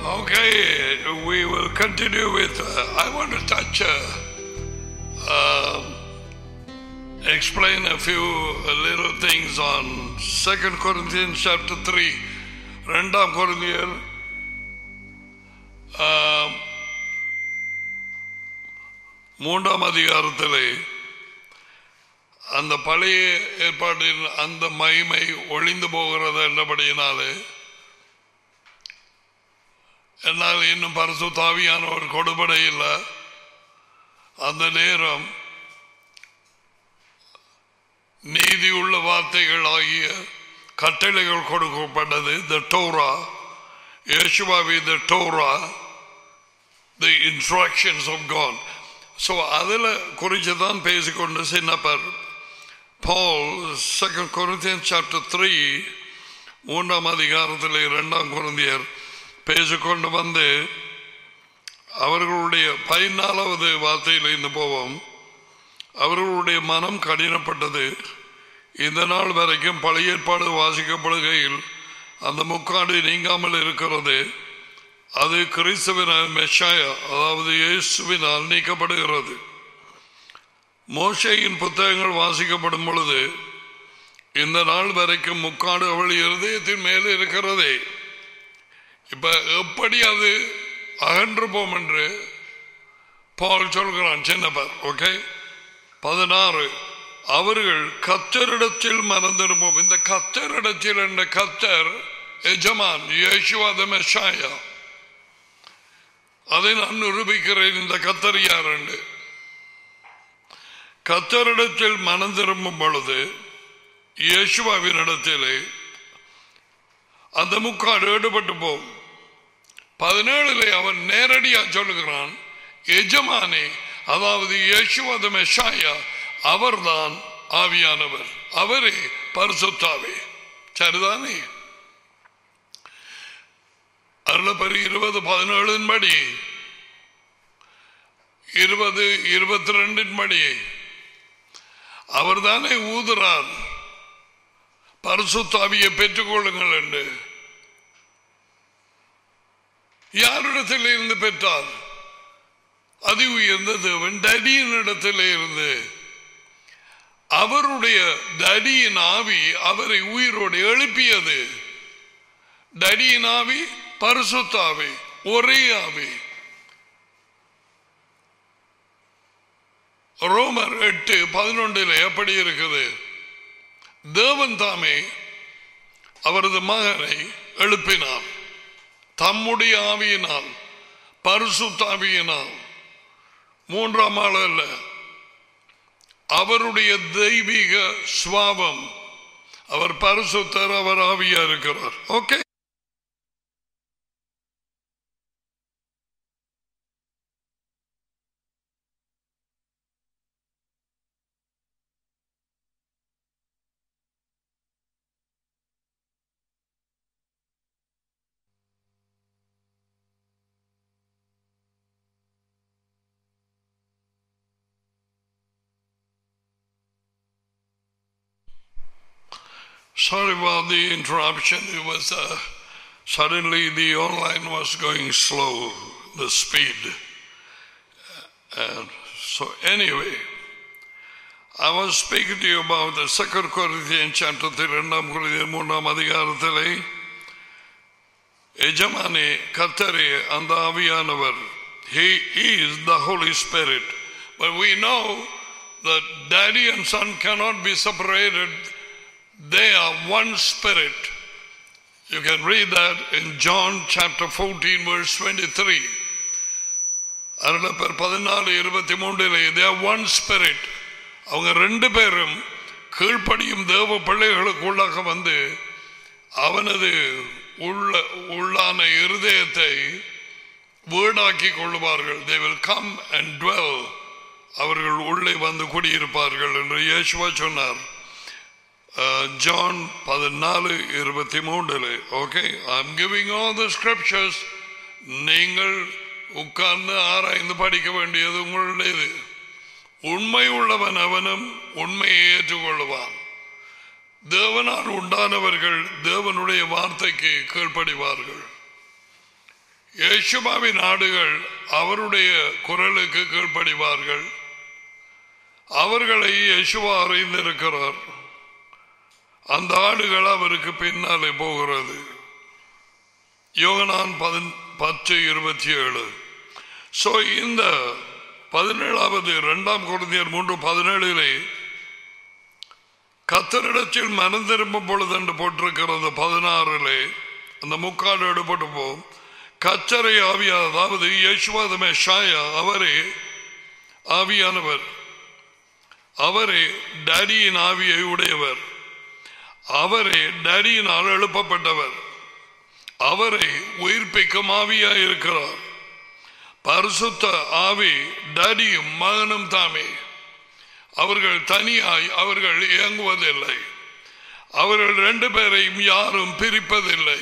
Okay, we will continue with. Uh, I want to touch, uh, um, explain a few uh, little things on Second Corinthians chapter three. ரெண்டாம் கொரிந்தியர் ஆம், மூன்றாம் அதிகாரத்திலே அந்த பழைய ஏற்பாட்டின் அந்த மகிமை ஒளிந்து போகிறது என்றபடியினாலே என்னால் இன்னும் பரிசு தாவியானவர் கொடுபடை இல்லை அந்த நேரம் நீதி உள்ள வார்த்தைகள் ஆகிய கட்டளைகள் கொடுக்கப்பட்டது த டோரா யேசுவாவி the Torah the instructions of God so அதில் குறித்து தான் பேசிக்கொண்டு Chinnappar Paul second Corinthian chapter three மூன்றாம் அதிகாரத்தில் இரண்டாம் குருந்தியர் பேசிக்கொண்டு வந்து அவர்களுடைய பதினாலாவது வார்த்தையில் இருந்து போவோம் அவர்களுடைய மனம் கடினப்பட்டது இந்த நாள் வரைக்கும் பழைய ஏற்பாடு வாசிக்கப்படுகையில் அந்த முக்காடு நீங்காமல் இருக்கிறது அது கிறிஸ்துவினால் மெஷாயா அதாவது இயேசுவினால் நீக்கப்படுகிறது மோசையின் புத்தகங்கள் வாசிக்கப்படும் பொழுது இந்த நாள் வரைக்கும் முக்காடு அவள் இருதயத்தின் மேல் இருக்கிறதே இப்ப எப்படி அது அகன்று போம் என்று பால் சொல்கிறான் சின்னப்பர் ஓகே பதினாறு அவர்கள் கத்தரிடத்தில் மறந்திருப்போம் இந்த கத்தரிடத்தில் என்ற கத்தர் எஜமான் யேசுவாத மெஷாயா அதை நான் நிரூபிக்கிறேன் இந்த கத்தர் யார் என்று கத்தரிடத்தில் மனம் திரும்பும் பொழுது இயேசுவாவின் இடத்திலே அந்த முக்காடு ஈடுபட்டு போகும் பதினேழுல அவன் நேரடியா சொல்லுகிறான் எஜமானே அதாவது இயேசுவாத மெஷாயா அவர்தான் ஆவியானவர் அவரே பரிசுத்தாவே சரிதானே அருளப்பரி இருபது பதினேழின் படி இருபது இருபத்தி ரெண்டின் படி அவர்தானே ஊதுறார் பரிசுத்தாவியை பெற்றுக்கொள்ளுங்கள் என்று யாரிடத்தில் இருந்து பெற்றார் அதி உயர்ந்த தேவன் தடியின் இடத்திலே இருந்து அவருடைய தடியின் ஆவி அவரை உயிரோடு எழுப்பியது தடியின் ஆவி பரிசுத்தாவி ஒரே ஆவி ரோமர் எட்டு பதினொன்றில் எப்படி இருக்குது தேவன் தாமே அவரது மகனை எழுப்பினார் தம்முடைய ஆவியினால் பரிசுத்தாவியினால் மூன்றாம் ஆள் அல்ல அவருடைய தெய்வீக சுவாபம் அவர் பரிசுத்தர் அவர் ஆவியா இருக்கிறார் okay Sorry about the interruption. It was uh, suddenly the online was going slow, the speed. And so, anyway, I was speaking to you about the Second Corinthians chapter 3, இரண்டாம் கொரிந்தியர் மூன்றாம் அதிகாரத்திலே எஜமானே கத்தரே அந்த ஆவியானவர் he is the Holy Spirit. But we know that daddy and son cannot be separated they are one spirit. You can read that in John chapter 14, verse 23. அருளப்பர் பதினாலு இருபத்தி மூன்றிலே they are one spirit. அவங்க ரெண்டு பேரும் கீழ்ப்படியும் தேவ பிள்ளைகளுக்குள்ளாக வந்து அவனது உள்ள உள்ளான இருதயத்தை வீடாக்கி கொள்வார்கள் they will come and dwell அவர்கள் உள்ளே வந்து குடியிருப்பார்கள் என்று இயேசுவா சொன்னார் ஜான் பதினாலு இருபத்தி மூன்றில் okay I'm giving all the scriptures நீங்கள் உட்கார்ந்து ஆராய்ந்து படிக்க வேண்டியது உங்களுடையது உண்மை உள்ளவன் அவனும் உண்மையை ஏற்றுக்கொள்வான் தேவனால் உண்டானவர்கள் தேவனுடைய வார்த்தைக்கு கீழ்ப்படிவார்கள் யேசுபாவின் ஆடுகள் அவருடைய குரலுக்கு கீழ்ப்படிவார்கள் அவர்களை யேசுவா அறிந்திருக்கிறார் அந்த ஆடுகள் அவருக்கு பின்னாலே போகிறது யோகனான் பதின் பத்து இருபத்தி ஏழு ஸோ இந்த பதினேழாவது இரண்டாம் குழந்தையர் மூன்று பதினேழிலே கத்தரிடத்தில் மனம் திரும்பும் பொழுது என்று போட்டிருக்கிறது பதினாறிலே அந்த முக்காடு எடுப்பட்டு போம் கச்சரை ஆவியா அதாவது யேசுவாத மெஷாயா அவரே ஆவியானவர் அவரே டேடியின் ஆவியை உடையவர் அவரே டேடியினால் எழுப்பப்பட்டவர் அவரை உயிர்ப்பிக்கும் ஆவியாய் இருக்கிறார் பரிசுத்த ஆவி டேடியும் மகனும் தாமே அவர்கள் தனியாய் அவர்கள் இயங்குவதில்லை அவர்கள் ரெண்டு பேரையும் யாரும் பிரிப்பதில்லை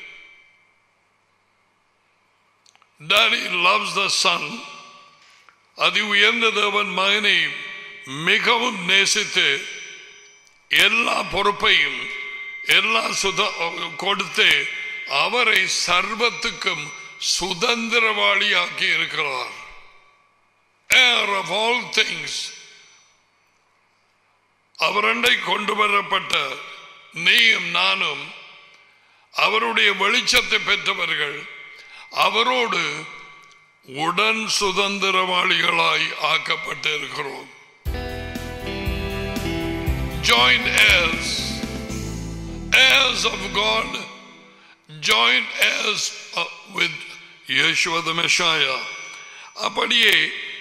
Daddy loves the son. அதி உயர்ந்த தேவன் மகனை மிகவும் நேசித்து எல்லா பொறுப்பையும் எல்லா சுத கொடுத்து அவரை சர்வத்துக்கும் சுதந்திரவாளியாக்கி இருக்கிறார் Heir of all things அவரண்டை கொண்டு வரப்பட்ட நீயும் நானும் அவருடைய வெளிச்சத்தை பெற்றவர்கள் அவரோடு உடன் சுதந்திரவாளிகளாய் ஆக்கப்பட்டிருக்கிறோம் joint heirs heirs of God joint heirs uh, with Yeshua the Messiah அப்படியே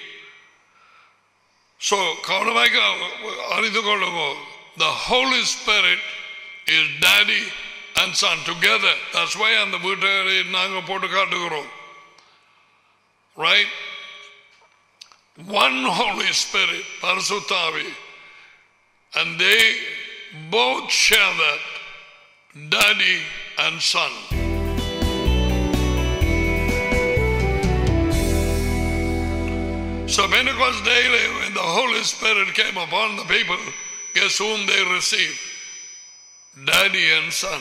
ஸோ கவனமாக அறிந்து கொள்ளுவோம் the Holy Spirit is daddy and son together that's why அந்த வீட்டை நாங்கள் போட்டு காட்டுகிறோம் right one Holy Spirit பரிசுத்தாவி and they both share that daddy and son So Pentecost daily, when the Holy Spirit came upon the people, guess whom they received? Daddy and son.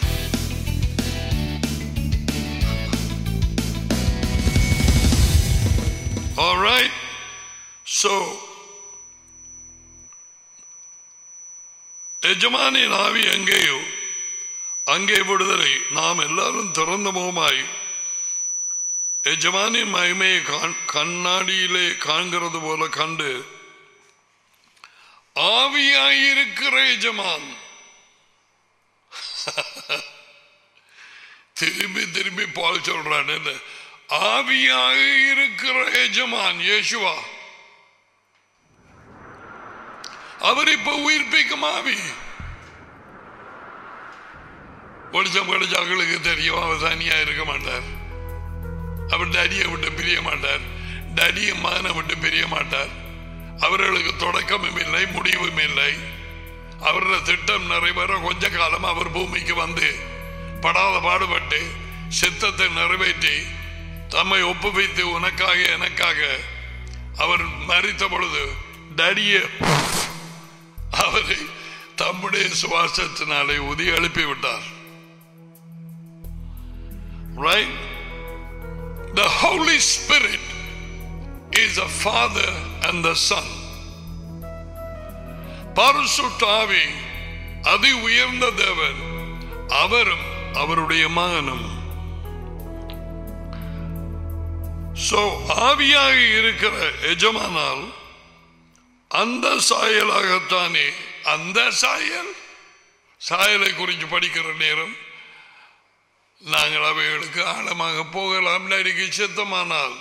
All right. So, எஜமானின் ஆவி எங்கேயோ அங்கே விடுதலை நாம் எல்லாரும் திறந்த முகமாய் எஜமானின் மகிமையை காண்- கண்ணாடியிலே காண்கிறது போல கண்டு ஆவியாயிருக்கிற எஜமான் திரும்பி திரும்பி பால் சொல்றான் என்ன ஆவியாக இருக்கிற எஜமான் இயேசுவா அவர் இப்ப உயிர்ப்பிக்கும் ஆவி வெளிச்சம் கிடைச்சாக்களுக்கு தெரியும் அவர் தனியா இருக்க மாட்டார் அவர் டடியை விட்டு பிரிய மாட்டார் டடியை மகனை விட்டு பிரிய மாட்டார் அவர்களுக்கு தொடக்கமும் இல்லை முடிவும் இல்லை அவரோட திட்டம் நிறைவேற கொஞ்ச காலம் அவர் பூமிக்கு வந்து படாத பாடுபட்டு சித்தத்தை நிறைவேற்றி தம்மை ஒப்புவித்து உனக்காக எனக்காக அவர் மறித்த பொழுது டடிய அவரை தம்முடைய சுவாசத்தினாலே உதி எழுப்பி விட்டார் Right? The Holy Spirit is a father and the son. பரிசுத்தாவி அதி உயர்ந்த தேவன் அவரும் அவருடைய மகனும் சோ ஆவியாக இருக்கிற எஜமானால் அந்த சாயலாகத்தானே அந்த சாயல் சாயலை குறித்து படிக்கிற நேரம் நாங்கள் அவைகளுக்கு ஆழமாக போகலாம் நடிகை சித்தமானால்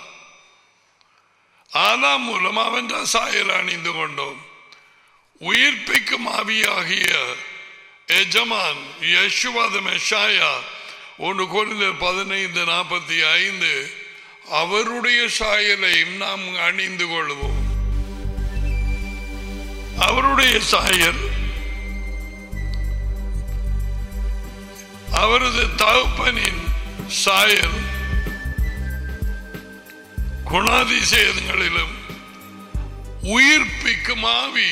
ஆதாம் மூலம் அவன் சாயல் அணிந்து கொண்டோம் உயிர்ப்பிக்கும் ஆவியாகிய எஜமான் யசுவாத மெஷாயா ஒன்று குறைந்த பதினைந்து நாற்பத்தி ஐந்து அவருடைய சாயலையும் நாம் அணிந்து கொள்வோம் அவருடைய சாயல் அவரது தகப்பனின் சாயல் குணாதிசயங்களிலும் உயிர்ப்பிக்கும் ஆவி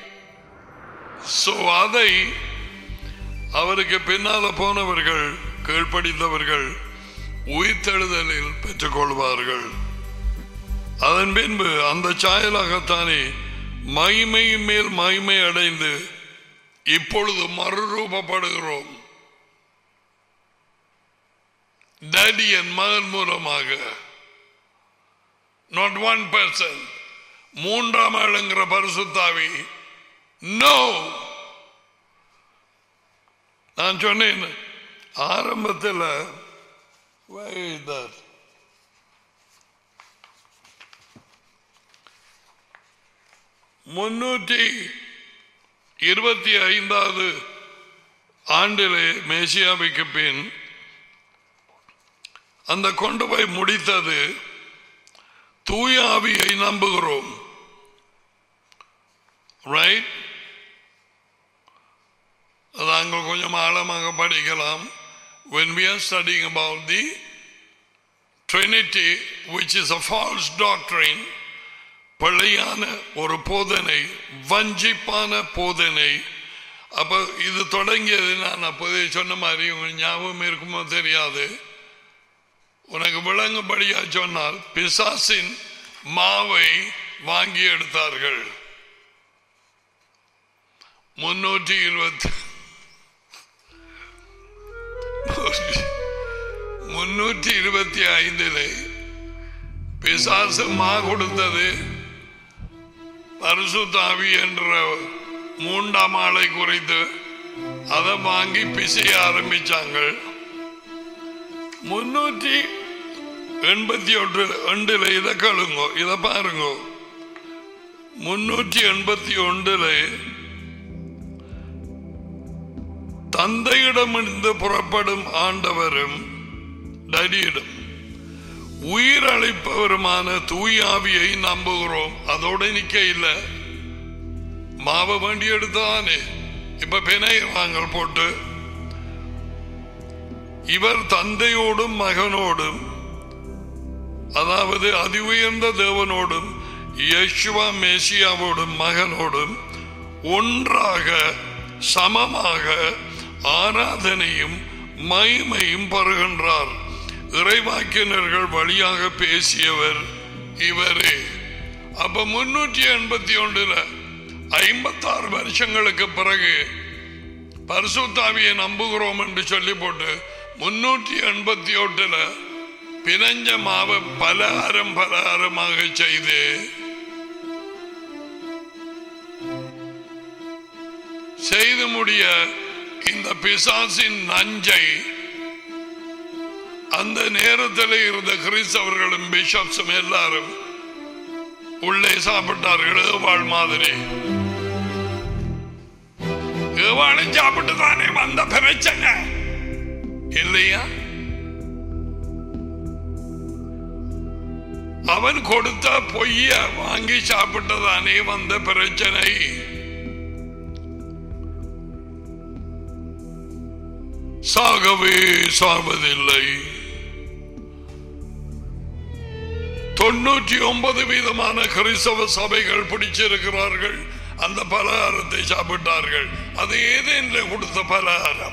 சோ அதை அவருக்கு பின்னால போனவர்கள் கீழ்ப்படிந்தவர்கள் உயிர்த்தெழுதலில் பெற்றுக்கொள்வார்கள் அதன் பின்பு அந்த சாயலாகத்தானே மகிமையின் மேல் மகிமை அடைந்து இப்பொழுது மறுரூபப்படுகிறோம் டேடி என் மகன் மூலமாக நாட் ஒன் பர்சன் மூன்றாம் ஆளுங்கிற பரிசுத்தாவி நோ நான் சொன்னேன் ஆரம்பத்தில் where is that? முன்னூற்றி இருபத்தி ஐந்தாவது ஆண்டிலே மேசியாவுக்கு பின் அந்த கொண்டு போய் முடித்தது தூய ஆவியை நம்புகிறோம் ரைட் நாங்கள் கொஞ்சம் ஆழமாக படிக்கலாம் when we are studying about the Trinity which is a false doctrine பிழையான ஒரு போதனை வஞ்சிப்பான போதனை அப்ப இது தொடங்கியது நான் அப்போதே சொன்ன மாதிரி உங்களுக்கு ஞாபகம் இருக்குமோ தெரியாது உனக்கு விளங்கும்படியா சொன்னால் பிசாசின் மாவை வாங்கி எடுத்தார்கள் முன்னூற்றி இருபத்தி முன்னூற்றி இருபத்தி ஐந்தில் பிசாசு மா கொடுத்தது பரிசுத்தாவி என்ற மூன்றாம் ஆளை குறித்து அதை வாங்கி பிசைய ஆரம்பிச்சாங்க முன்னூற்றி எண்பத்தி ஒன்று ரெண்டுல இதை கேளுங்க இதை பாருங்க முன்னூற்றி எண்பத்தி ஒன்றுல தந்தையிடமிருந்து புறப்படும் ஆண்டவரும் டடியிடம் உயிரளிப்பவருமான தூயாவியை நம்புகிறோம் அதோட நிக்க இல்லை மாவை வண்டி எடுத்தானே இப்ப பிணையவாங்கள் போட்டு இவர் தந்தையோடும் மகனோடும் அதாவது அதி உயர்ந்த தேவனோடும் யேசுவா மேசியாவோடும் மகனோடும் ஒன்றாக சமமாக ஆராதனையும் மகிமையும் பருகின்றார் இறைவாக்கினர்கள் வழியாக பேசியவர் இவரே அப்ப முன்னூற்றி எண்பத்தி ஒன்றுல ஐம்பத்தாறு வருஷங்களுக்கு பிறகு பரிசுத்தாவியை நம்புகிறோம் என்று சொல்லி போட்டு முன்னூற்றி எண்பத்தி ஒட்டுல பினஞ்ச மாவை பலகாரம் பலகாரமாக செய்து செய்து முடிய இந்த பிசாசின் நஞ்சை அந்த நேரத்தில் இருந்த கிறிஸ்தவர்களும் பிஷப்ஸும் எல்லாரும் உள்ளே சாப்பிட்டார்கள் ஏவாள் மாதிரி ஏவாளும் சாப்பிட்டு தானே வந்த பிரச்சனை இல்லையா அவன் கொடுத்த பொய்ய வாங்கி சாப்பிட்டதானே வந்த பிரச்சனை சாகவே சாவதில்லை தொண்ணூற்றி ஒன்பது வீதமான கிறிஸ்தவ சபைகள் பிடிச்சிருக்கிறார்கள் அந்த பலகாரத்தை சாப்பிட்டார்கள் அது ஏதேனில் கொடுத்த பலகாரம்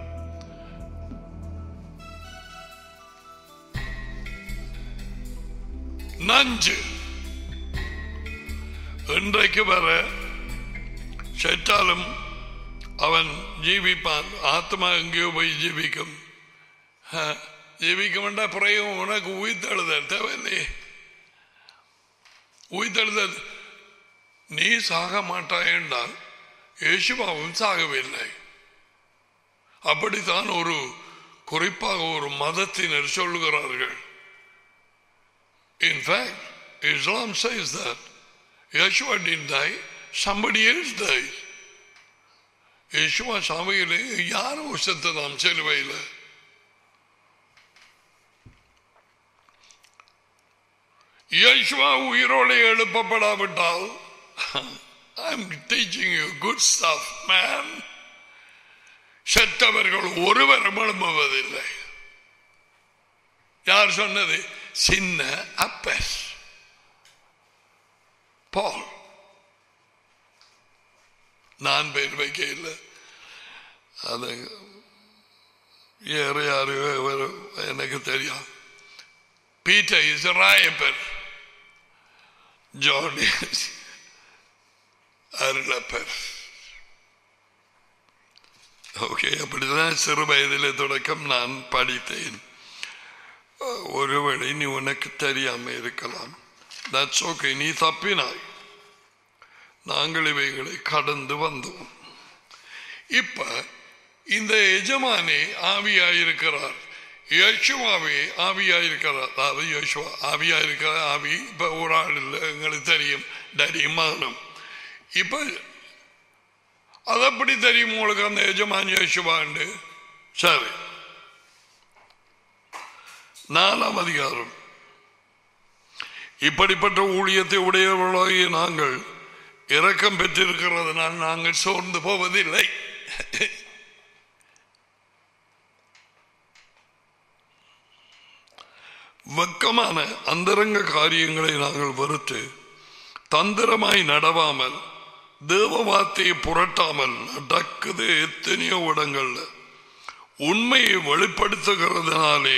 நஞ்சு இன்றைக்கு வர செத்தாலும் அவன் ஜீவிப்பான் ஆத்மா எங்கேயோ போய் ஜீவிக்கும் ஆ, ஜீவிக்க வேண்டாம் பிறகு உனக்கு உயிர்த்தெழுதல் தேவையில்லையே உயிர்த்தெழுதல் நீ சாக மாட்டாய் என்றால் இயேசுவாவும் சாகவில்லை அப்படித்தான் ஒரு குறிப்பாக ஒரு மதத்தினர் சொல்லுகிறார்கள் In fact, Islam says that Yeshua didn't die, somebody else died. Yeshua சபையிலே யாரோ செத்ததாம் சிலுவையில் யேசுவா உயிரோடு எழுப்பப்படாவிட்டால் I'm teaching you good stuff, man. செத்தவர்கள் ஒருவரும் எழும்புவதில்லை யார் சொன்னது சின்ன அப்பஸ் பால் நான் பேர் வைக்க இல்லை அது வேறு யாரு வேறு எனக்கு தெரியும் Peter is Rayappar John is Arulappar okay அப்படிதான் சிறு வயதிலே தொடக்கம் நான் படித்தேன் ஒருவேளை நீ உனக்கு தெரியாம இருக்கலாம் தட்ஸ் ஓகே நீ தப்பினாய் நாங்கள் இவைகளை கடந்து வந்தோம் இப்ப இந்த எஜமானே ஆவியாயிருக்கிறார் யேசுவாவே ஆவியாயிருக்கிறார் அதாவது யேசுவா ஆவியாயிருக்கிறார் ஆவி இப்ப ஒரு ஆள் இல்லை எங்களுக்கு தெரியும் தரிமானம் இப்ப அது எப்படி தெரியும் உங்களுக்கு அந்த எஜமான் யேசுவாண்டு சரி நாலாம் அதிகாரம் இப்படிப்பட்ட ஊழியத்தை உடையவர்களாகிய நாங்கள் இரக்கம் பெற்றிருக்கிறதுனால் நாங்கள் சோர்ந்து போவதில்லை வெக்கமான அந்தரங்க காரியங்களை நாங்கள் வெறுத்து தந்திரமாய் நடவாமல் தேவ வார்த்தையை புரட்டாமல் நடக்குது எத்தனையோ இடங்கள்ல உண்மையை வெளிப்படுத்துகிறதுனாலே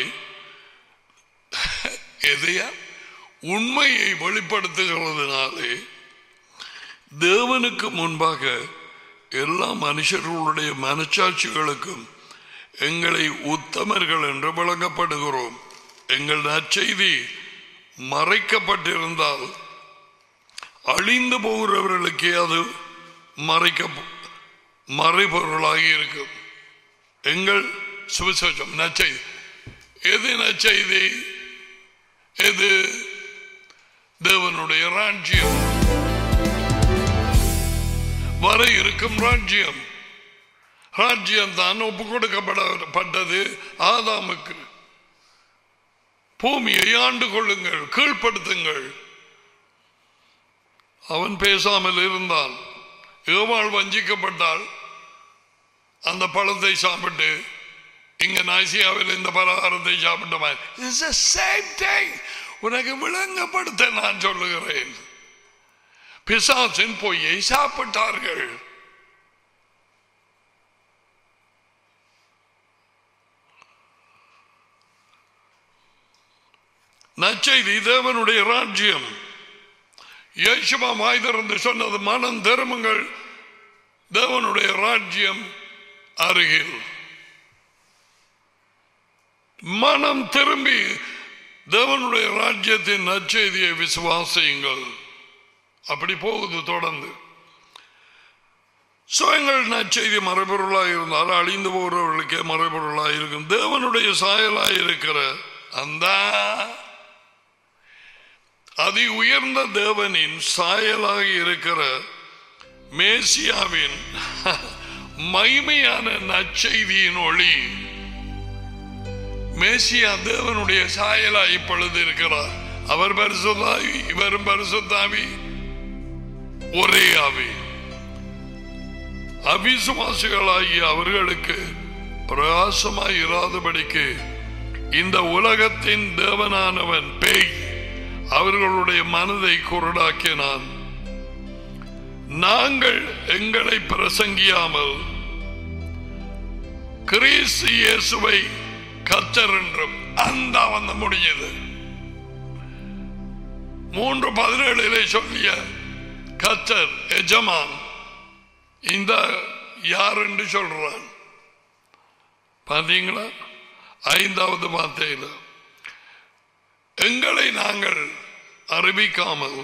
எதையா உண்மையை வெளிப்படுத்துகிறதுனாலே தேவனுக்கு முன்பாக எல்லா மனுஷர்களுடைய மனச்சாட்சிகளுக்கும் எங்களை உத்தமர்கள் என்று வழங்கப்படுகிறோம் எங்கள் நற்செய்தி மறைக்கப்பட்டிருந்தால் அழிந்து போகிறவர்களுக்கே அது மறைக்க மறைபொருளாகி இருக்கும் எங்கள் சுவிசேஷம் நற்செய்தி எது நற்செய்தி எது தேவனுடைய ராஜ்யம் வர இருக்கும் ராஜ்யம் ராஜ்யம் தான் ஒப்பு கொடுக்கப்படப்பட்டது ஆதாமுக்கு பூமியை ஆண்டு கொள்ளுங்கள் கீழ்ப்படுத்துங்கள் அவன் பேசாமல் இருந்தான் ஏவாள் வஞ்சிக்கப்பட்டால் அந்த பழத்தை சாப்பிட்டு இங்க நாசியாவில் இந்த பலகாரத்தை சாப்பிட்ட மாதிரி உனக்கு விளங்கப்படுத்த நான் சொல்லுகிறேன் பிசாசின் பொய்யை சாப்பிட்டார்கள் நச்செய்தி தேவனுடைய ராஜ்யம் யேசுவா வாய் திறந்து சொன்னது மனம் திரும்புங்கள் தேவனுடைய ராஜ்யம் அருகில் மனம் திரும்பி தேவனுடைய ராஜ்யத்தின் நற்செய்தியை விசுவாசியுங்கள் அப்படி போகுது தொடர்ந்து சுயங்கள் நற்செய்தி மறைபொருளாக இருந்தால் அழிந்து போகிறவர்களுக்கே மறைபொருளாக இருக்கும் தேவனுடைய சாயலாக இருக்கிற அந்த அதி உயர்ந்த தேவனின் சாயலாக இருக்கிற மேசியாவின் மைமையான நற்செய்தியின் ஒளி மேசியா தேவனுடைய சாயலா இப்பொழுது இருக்கிறார் அவர் பரிசுத்தாவி இவரும் பரிசுத்தாவி ஒரே ஆவி அவிசுவாசிகளாகிய அவர்களுக்கு பிரகாசமாய் இராதபடிக்கு இந்த உலகத்தின் தேவனானவன் பேய் அவர்களுடைய மனதை குருடாக்கினான் நாங்கள் எங்களை பிரசங்கியாமல் கிறிஸ்து இயேசுவை கத்தர் என்றும் அந்த வந்து முடிஞ்சது மூன்று பதினேழிலே சொல்லிய கத்தர் எஜமான் இந்த யார் என்று சொல்றான் பாத்தீங்களா ஐந்தாவது வார்த்தையில் எங்களை நாங்கள் அறிவிக்காமல்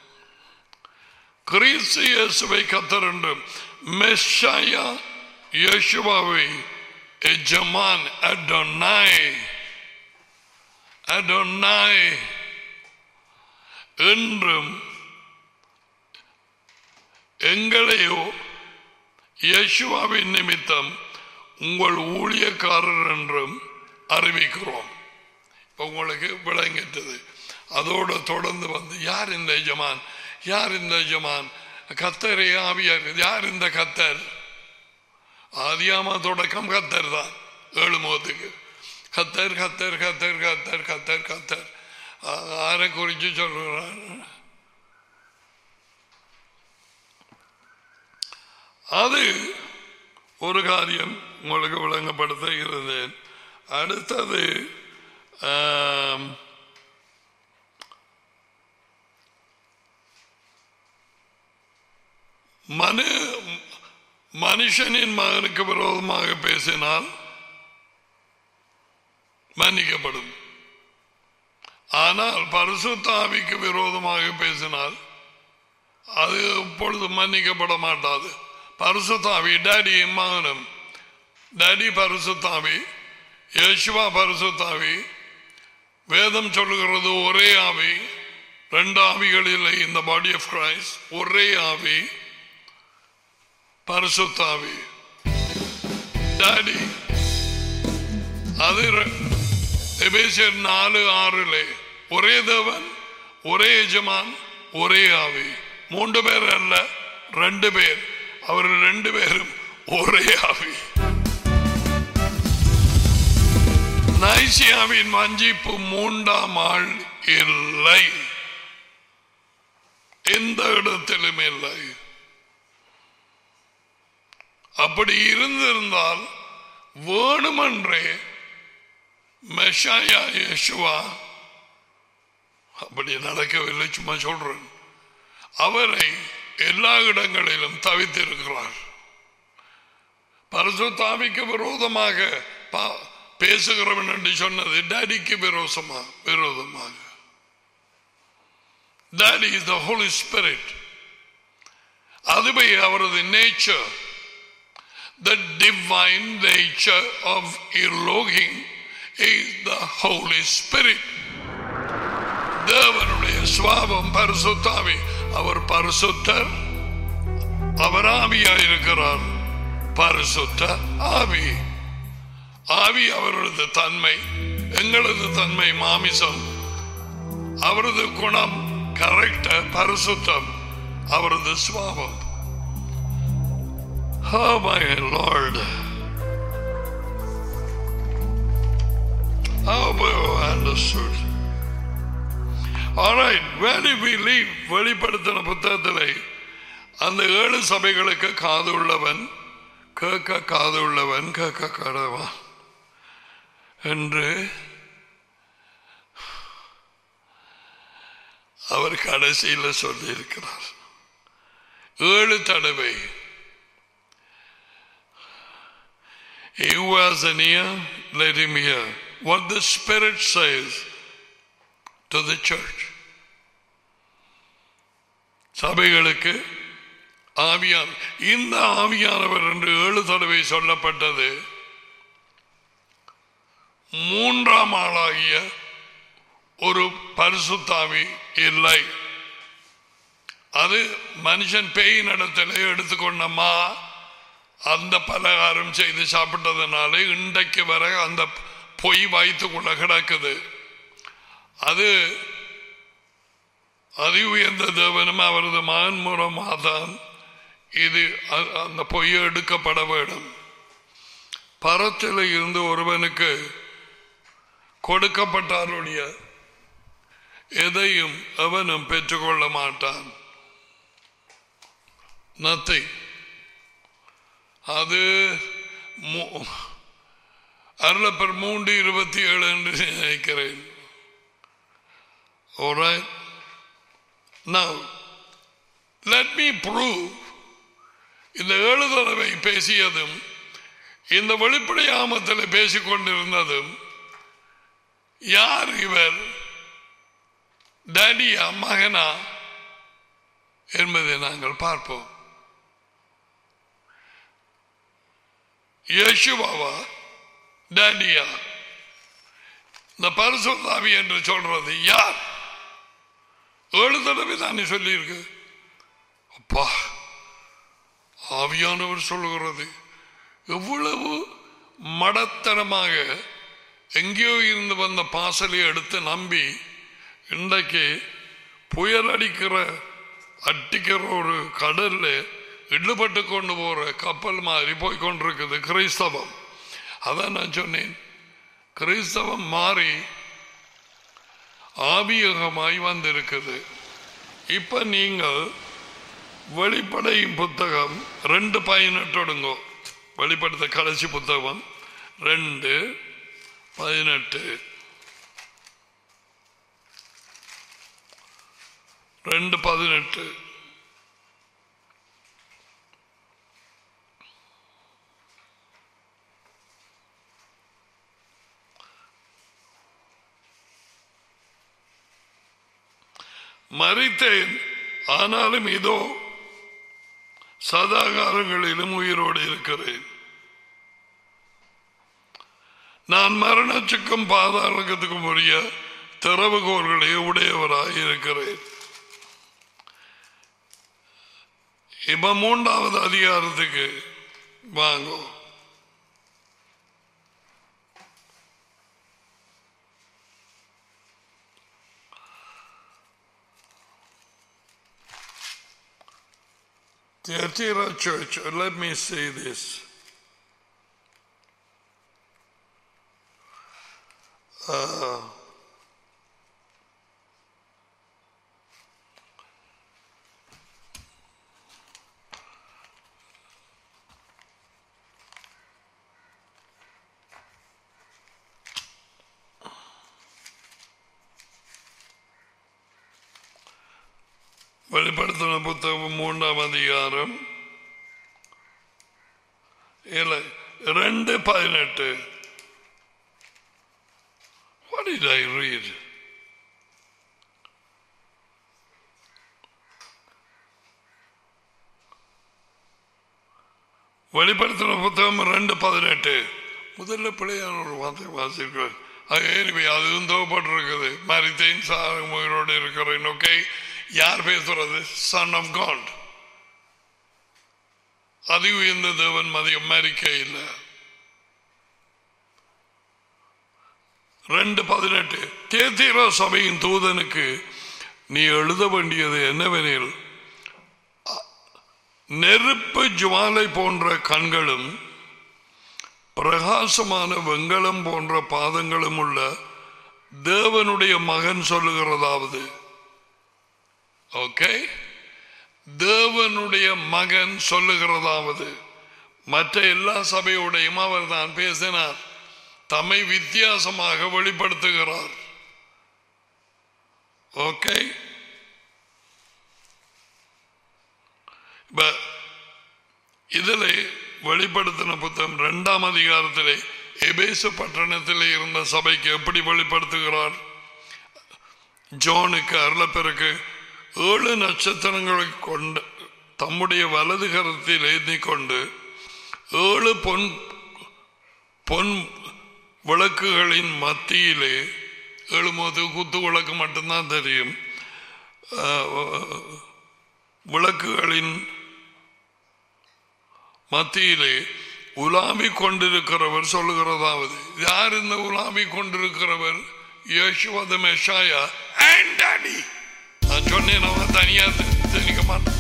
கிறிஸ்து இயேசுவை கத்தர் என்றும் மெஷாயா யேசுவாவை எஜமான் அடோனாய் அடோனாய் என்றும் எங்களையோ யேசுவாவின் நிமித்தம் உங்கள் ஊழியக்காரர் என்றும் அறிவிக்கிறோம் இப்ப உங்களுக்கு விளங்கிட்டது அதோடு தொடர்ந்து வந்து யார் இந்த எஜமான் யார் இந்த எஜமான் கத்தரே ஆவியார் யார் இந்த கத்தர் ஆதியாம தொடக்கம் கத்தர் தான் ஏழு முகத்துக்கு கத்தர் கத்தர் கத்தர் கத்தர் கத்தர் கத்தர் ஆரை குறித்து சொல்கிறார் அது ஒரு காரியம் உங்களுக்கு விளங்கப்படுத்த இருந்தேன் அடுத்தது ஆம், மனு மனுஷனின் மகனுக்கு விரோதமாக பேசினால் மன்னிக்கப்படும் ஆனால் பரிசுத்தாவிக்கு விரோதமாக பேசினால் அது இப்பொழுது மன்னிக்கப்பட மாட்டாது பரிசுத்தாவி டேடியும் மகனும் டேடி பரிசுத்தாவி யேசுவா பரிசுத்தாவி வேதம் சொல்லுகிறது ஒரே ஆவி ரெண்டு ஆவிகள் இல்லை இந்த பாடி ஆஃப் கிரைஸ்ட் ஒரே ஆவி பரிசுத்தாவி டாடி அது ரெ- எபேசியர் நாலு ஆறிலே ஒரே தேவன் ஒரே எஜமான் ஒரே ஆவி மூன்று பேர் அல்ல ரெண்டு பேர் அவர் ரெண்டு பேரும் ஒரே ஆவி நைசியாவின் வஞ்சிப்பு மூன்றாம் ஆள் இல்லை எந்த இடத்திலும் இல்லை அப்படி இருந்திருந்தால் வேணுமென்றே மெஷாயா யேசுவா அப்படி நடக்கவில்லை சும்மா சொல்றேன் அவரை எல்லா இடங்களிலும் தவித்திருக்கிறார் பரிசுத்தாவிக்கு விரோதமாக பா- பேசுகிறவன் என்று சொன்னது டாடிக்கு விரோதமா விரோதமாக daddy is the holy spirit அதுவே அவரது nature the divine nature of Elohim is the Holy Spirit. தேவனுடைய சுவாபம் பரிசுத்தாவி அவர் பரிசுத்தர் அவர் ஆவியாயிருக்கிறார் பரிசுத்த ஆவி ஆவி அவரது தன்மை எங்களது தன்மை மாமிசம் அவரது குணம் கரெக்ட பரிசுத்தம் அவரது சுவாபம் Oh my Lord. How well understood. All right, where did we leave? வெளிப்படுத்தின புத்தகத்திலே அந்த ஏழு சபைகளுக்கு காது உள்ளவன் கேட்க காது உள்ளவன் கேட்க கடவான் என்று அவர் கடைசியில் சொல்லியிருக்கிறார் ஏழு தடவை He who has an ear, let him hear what the Spirit says to the church. சபைகளுக்கு ஆவியான் இந்த ஆவியானவர் என்று ஏழு தடவை சொல்லப்பட்டது மூன்றாம் ஆளாகிய ஒரு பரிசுத்தாவி இல்லை அது மனுஷன் பேய் நடத்தில எடுத்துக்கொண்டமா அந்த பலகாரம் செய்து சாப்பிட்டதுனால இன்றைக்கு வர அந்த பொய் வாய்த்துக்குள்ள கிடக்குது அது அதி உயர்ந்த தேவனும் அவரது மகன் மூலமாக தான் இது அ- அந்த பொய் எடுக்கப்பட வேண்டும் பரத்தில் இருந்து ஒருவனுக்கு கொடுக்கப்பட்டாருடைய எதையும் அவனும் பெற்றுக்கொள்ள மாட்டான் நத்திங் அது மூ- அருளப்பர் மூன்று இருபத்தி ஏழு என்று நினைக்கிறேன் Alright? Now, let me prove இந்த ஏழு தடவை பேசியதும் இந்த வெளிப்படையாமத்தில் பேசிக் கொண்டிருந்ததும் யார் இவர் டேடியா மகனா என்பதை நாங்கள் பார்ப்போம் யேசுவாவா டேடியா இந்த பரிசுத்தாவி என்று சொல்றது யார் ஏழு தடவை தானே சொல்லியிருக்கு அப்பா ஆவியானவர் சொல்லுகிறது எவ்வளவு மடத்தனமாக எங்கேயோ இருந்து வந்த பாசலை எடுத்து நம்பி இன்றைக்கு புயல் அடிக்கிற அட்டிக்கிற ஒரு கடல்ல இடுபட்டு கொண்டு போற கப்பல் மாதிரி போய் கொண்டிருக்குது கிறிஸ்தவம் அதான் நான் சொன்னேன் கிறிஸ்தவம் மாறி ஆபியகமாய் வந்திருக்குது இப்ப நீங்கள் வெளிப்படையும் புத்தகம் ரெண்டு பதினெட்டுடுங்கோ வெளிப்படுத்த கடைசி புத்தகம் ரெண்டு பதினெட்டு ரெண்டு பதினெட்டு மறித்தேன் ஆனாலும் இதோ சதாகாரங்களிலும் உயிரோடு இருக்கிறேன் நான் மரணச்சுக்கும் பாதாளத்துக்கும் உரிய திறவுகோள்களை உடையவராய் இருக்கிறேன் இப்ப மூன்றாவது அதிகாரத்துக்கு வாங்கோ Theatira Church, let me say this. Uh, வெளிப்படுத்தின புத்தகம் மூன்றாம் அதிகாரம் இல்லை ரெண்டு பதினெட்டு What did I read? வெளிப்படுத்தின புத்தகம் ரெண்டு பதினெட்டு முதல்ல பிள்ளையான ஒரு வார்த்தை வாசிக்கிறேன் அது ஏறிவை அதுவும் தேவைப்பட்டிருக்குது மரித்தேன் சாரம் உயிரோடு இருக்கிறேன் ஓகே யார் பேசுறது சன் ஆஃப் காட் அதி உயர்ந்த தேவன் மதியம் மறிக்க இல்லை ரெண்டு பதினெட்டு தேத்தீரா சபையின் தூதனுக்கு நீ எழுத வேண்டியது என்னவெனில் நெருப்பு ஜுவாலை போன்ற கண்களும் பிரகாசமான வெங்கலம் போன்ற பாதங்களும் உள்ள தேவனுடைய மகன் சொல்லுகிறதாவது ஓகே தேவனுடைய மகன் சொல்லுகிறதாவது மற்ற எல்லா சபையோடையும் அவர் தான் பேசினார் தம்மை வித்தியாசமாக வெளிப்படுத்துகிறார் ஓகே இப்ப இதில் வெளிப்படுத்தின புத்தகம் இரண்டாம் அதிகாரத்திலே எபேசு பட்டணத்தில் இருந்த சபைக்கு எப்படி வெளிப்படுத்துகிறார் ஜோனுக்கு அருளப்பெருக்கு ஏழு நட்சத்திரங்களை கொண்டு தம்முடைய வலது கரத்தில் ஏந்தி கொண்டு ஏழு பொன் பொன் விளக்குகளின் மத்தியிலே எழும்போது குத்து விளக்கு மட்டும்தான் தெரியும் விளக்குகளின் மத்தியிலே உலாவி கொண்டிருக்கிறவர் சொல்லுகிறதாவது யார் இந்த உலாவி கொண்டிருக்கிறவர் யேசுவத மெஷாயா ஆண்டாடி நான் சொன்னேன் அவன் தனியா தெரிவிக்க மாட்டேன்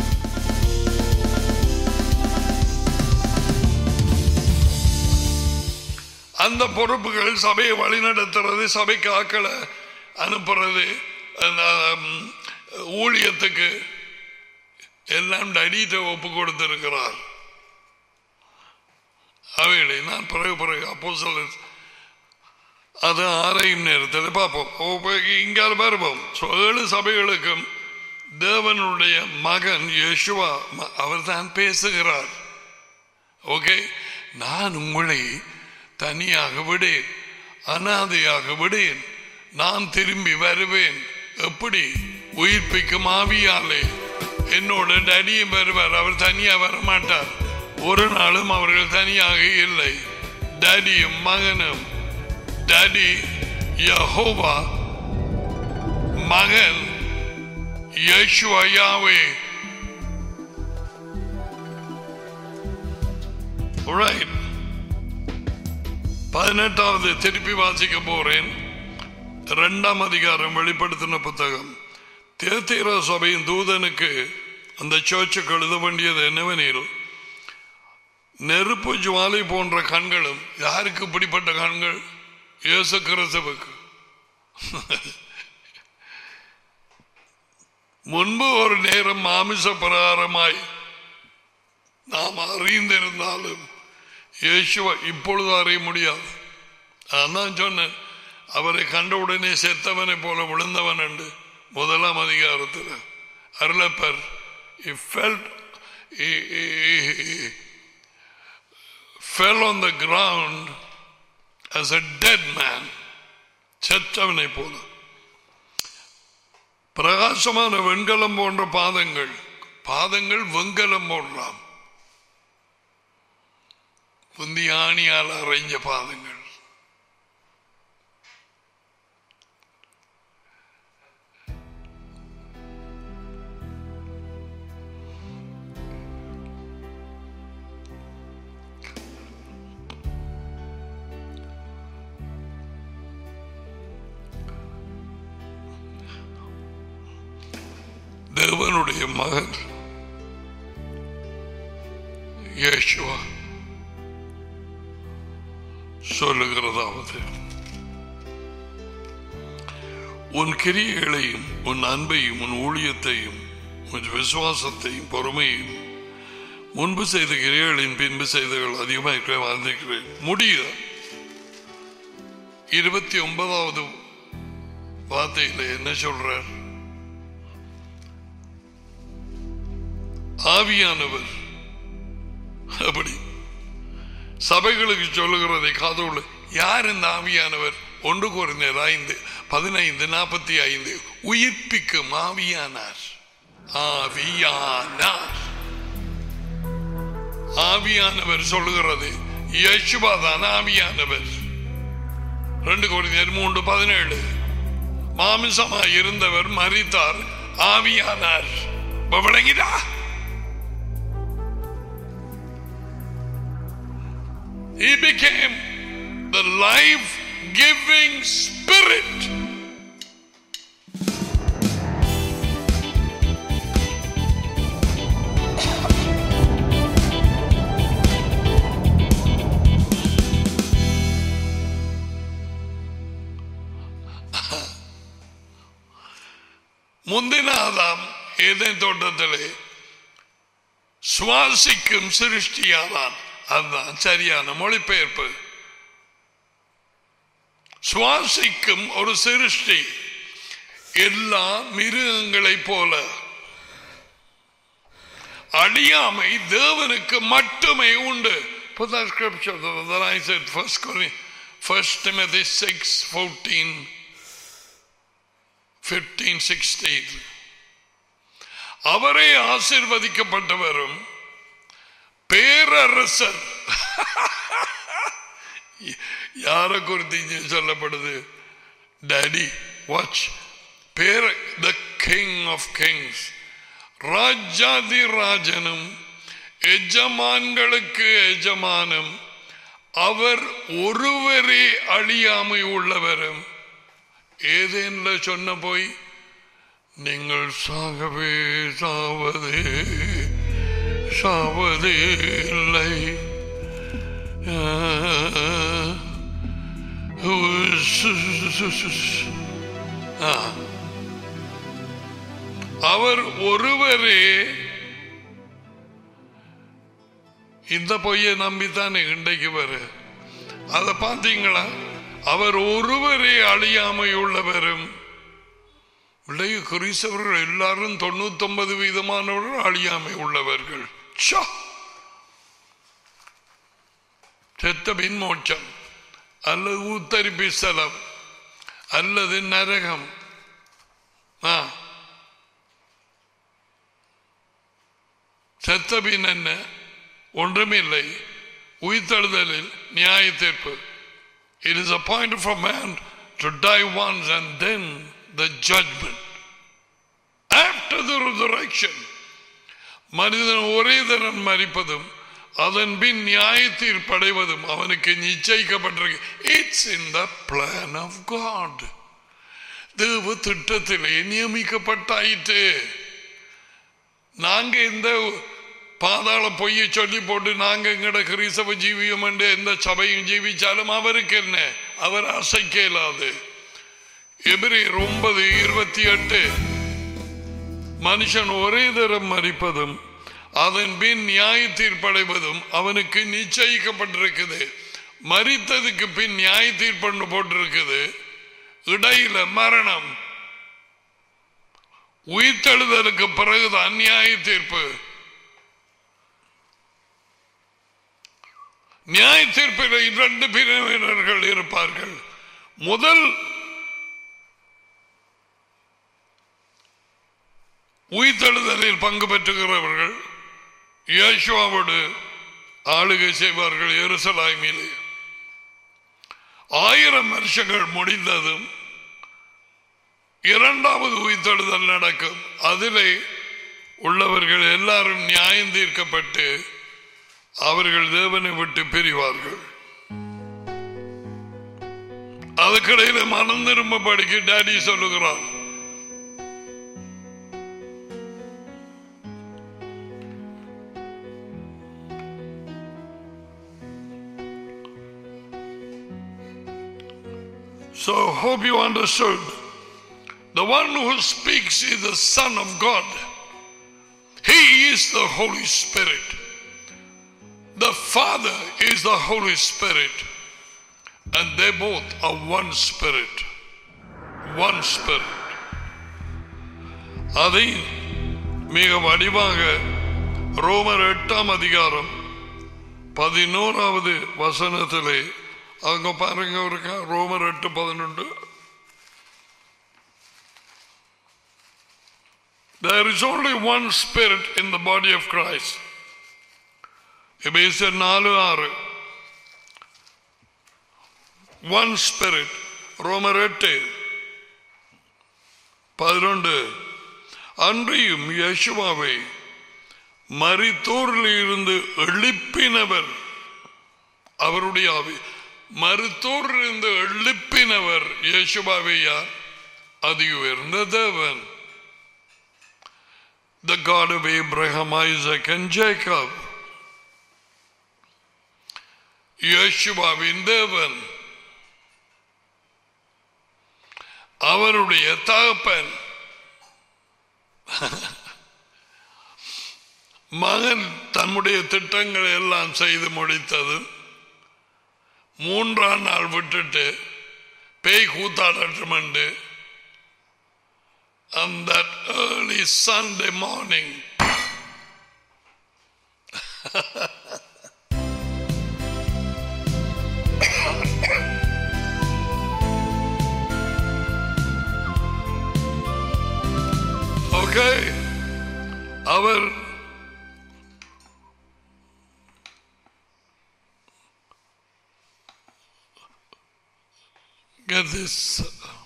அந்த பொறுப்புகள் சபையை வழிநடத்துறது சபைக்கு ஆக்களை அனுப்புறது ஊழியத்துக்கு எல்லாம் டடிட்ட ஒப்பு கொடுத்திருக்கிறார் அவைகளை நான் பிறகு பிறகு அப்போ சொல்ல அது ஆரையும் நேரத்தில் பார்ப்போம் இங்கால வருவோம் ஏழு சபைகளுக்கும் தேவனுடைய மகன் யேசுவா அவர் தான் பேசுகிறார் ஓகே நான் உங்களை தனியாக விடேன் அனாதையாக விடேன் நான் திரும்பி வருவேன் எப்படி உயிர்ப்பிக்கும் ஆவியாலே என்னோட டடியும் வருவார் அவர் தனியா வர மாட்டார் ஒரு நாளும் அவர்கள் தனியாக இல்லை டடியும் மகனும் டடி யஹோவா மகன் யேசுவா யாவே Right. பதினெட்டாவது திருப்பி வாசிக்க போறேன் இரண்டாம் அதிகாரம் வெளிப்படுத்தின புத்தகம் தேத்தீர சபையின் தூதனுக்கு அந்த சர்ச்சுக்கு எழுத வேண்டியது என்னவெனில் நெருப்பு ஜுவாலை போன்ற கண்களும் யாருக்கு இப்படிப்பட்ட கண்கள் இயேசு கிறிஸ்துவுக்கு முன்பு ஒரு நேரம் மாமிச பிரகாரமாய் நாம் அறிந்திருந்தாலும் இயேசுவை இப்பொழுது அறிய முடியாது அதான் சொன்னேன் அவரை கண்ட உடனே செத்தவனை போல விழுந்தவன் உண்டு முதலாம் அதிகாரத்தில் அருளப்பர் he felt he, he, he fell on the ground as a dead man செத்தவனை போல பிரகாசமான வெண்கலம் போன்ற பாதங்கள் பாதங்கள் வெண்கலம் போடலாம் முந்தி ஆணியால் அரைஞ்ச பாதங்கள் தேவனுடைய மகன் இயேசுவா சொல்லுகிறதாவது உன் கிரியைகளையும் உன் அன்பையும் உன் ஊழியத்தையும் உன் விசுவாசத்தையும் பொறுமையும் முன்பு செய்த கிரியைகளின் பின்பு செய்தகள் அதிகமாக வாழ்ந்திருக்கிறேன் முடிய இருபத்தி ஒன்பதாவது வார்த்தையில் என்ன சொல்றார் ஆவியானவர் அப்படி சபைகளுக்கு சொல்லுகிறதை காதோடு யார் இந்த ஆவியானவர் ஒன்று குறைந்தர் ஐந்து பதினைந்து நாற்பத்தி ஐந்து உயிர்ப்பிக்கும் ஆவியானார் ஆவியானார் ஆவியானவர் சொல்லுகிறது யேசுவா தான் ஆவியானவர் ரெண்டு குறைந்தர் மூன்று பதினேழு மாமிசமாய் இருந்தவர் மறித்தார் ஆவியானார் இப்ப விளங்கிட்டா He became the life giving spirit. முந்தின ஆதாம் ஏதேன் தோட்டத்திலே சுவாசிக்கும் சிருஷ்டியாதான் அதுதான் சரியான மொழிபெயர்ப்பு சுவாசிக்கும் ஒரு சிருஷ்டி எல்லா மிருகங்களை போல அழியாமை தேவனுக்கு மட்டுமே உண்டு Put that scripture that I said, First Corinthians, First Timothy 6, 14, 15, 16. அவரே ஆசிர்வதிக்கப்பட்டவரும் பேரரசர் யார குறித்து இங்கே சொல்லப்படுது டேடி வாட்ச் பேர த கிங் ஆஃப் கிங்ஸ் ராஜாதி ராஜனும் எஜமான்களுக்கு எஜமானும் அவர் ஒருவரே அழியாமை உள்ளவரும் ஏதேன்ல சொன்ன போய் நீங்கள் சாகவே சாவதே சாவதே இல்லை ஆ. அவர் ஒருவரே இந்த பொய்யை நம்பித்தானே இன்றைக்கு வரு அதை பார்த்தீங்களா அவர் ஒருவரே அழியாமை உள்ளவரும் இளைய கிறிஸ்தவர்கள் எல்லாரும் தொண்ணூத்தொன்பது வீதமானவர்கள் அழியாமை உள்ளவர்கள் ச்சா! செத்த பின் மோட்சம் அல்லது ஊத்தரிப்பி ஸ்தலம் அல்லது நரகம் ஆ. செத்த பின் என்ன ஒன்றுமில்லை உயிர்த்தெழுதலில் நியாய தீர்ப்பு It is appointed for man to die once and then the judgment. After the resurrection, மனிதன் ஒரே தரம் மறிப்பதும் அதன் பின் நியாய தீர்ப்படைவதும் அவனுக்கு நிச்சயிக்கப்பட்டிருக்கு it's in the plan of God தேவ திட்டத்திலே நியமிக்கப்பட்டாயிற்று நாங்க இந்த பாதாள பொய்யை சொல்லி போட்டு நாங்க எங்கட கிறிஸ்தவ ஜீவியம் என்று எந்த சபையும் ஜீவிச்சாலும் அவருக்கு என்ன அவர் அசைக்க இயலாது எபிரேயர் ஒன்பது இருபத்தி எட்டு மனுஷன் ஒரே தரம் மறிப்பதும் அதன் பின் நியாய தீர்ப்படைவதும் அவனுக்கு நிச்சயிக்கப்பட்டிருக்குது மரித்ததுக்கு பின் நியாய தீர்ப்பு போட்டிருக்குது இடையில மரணம் உயிர்த்தெழுதலுக்கு பிறகுதான் நியாய தீர்ப்பு நியாய தீர்ப்பில் இரண்டு பிரிவினர்கள் இருப்பார்கள் முதல் உயிர்த்தெழுதலில் பங்கு பெற்றுகிறவர்கள் இயேசுவாவோடு ஆளுகை செய்வார்கள் எருசலாய்மிலே ஆயிரம் வருஷங்கள் முடிந்ததும் இரண்டாவது உயிர்த்தெழுதல் நடக்கும் அதிலே உள்ளவர்கள் எல்லாரும் நியாயம் தீர்க்கப்பட்டு அவர்கள் தேவனை விட்டு பிரிவார்கள் அதுக்கிடையில மனம் திரும்பபடிக்கு டாடி சொல்லுகிறார் So, hope you understood. The one who speaks is the Son of God. He is the Holy Spirit. The Father is the Holy Spirit. And they both are one Spirit. One Spirit. அதை மிக வடிவாக ரோமர் எட்டாம் அதிகாரம் பதினோராவது வசனத்திலே அவங்க பாருங்க இருக்கா ரோமர் எட்டு பதினொன்று There is only one spirit in the body of Christ. எபேசியர் நாலு ஆறு ஒன் ஸ்பிரிட் ரோமர் எட்டு பதினொன்று அன்றையும் யேசுவாவை மரித்தோரில் இருந்து எழுப்பினவர் அவருடைய ஆவி மருத்தோரில் இருந்து எழுப்பினவர் யேசுவாவை யார் அது உயர்ந்த தேவன் the God of Abraham, Isaac, and Jacob. யேசுவாவின் தேவன் அவருடைய தகப்பன் மகன் தன்னுடைய திட்டங்களை எல்லாம் செய்து முடித்தது மூன்றாம் நாள் விட்டுட்டு பேய் கூத்தாடட்டும் என்று on that early Sunday morning. okay our get this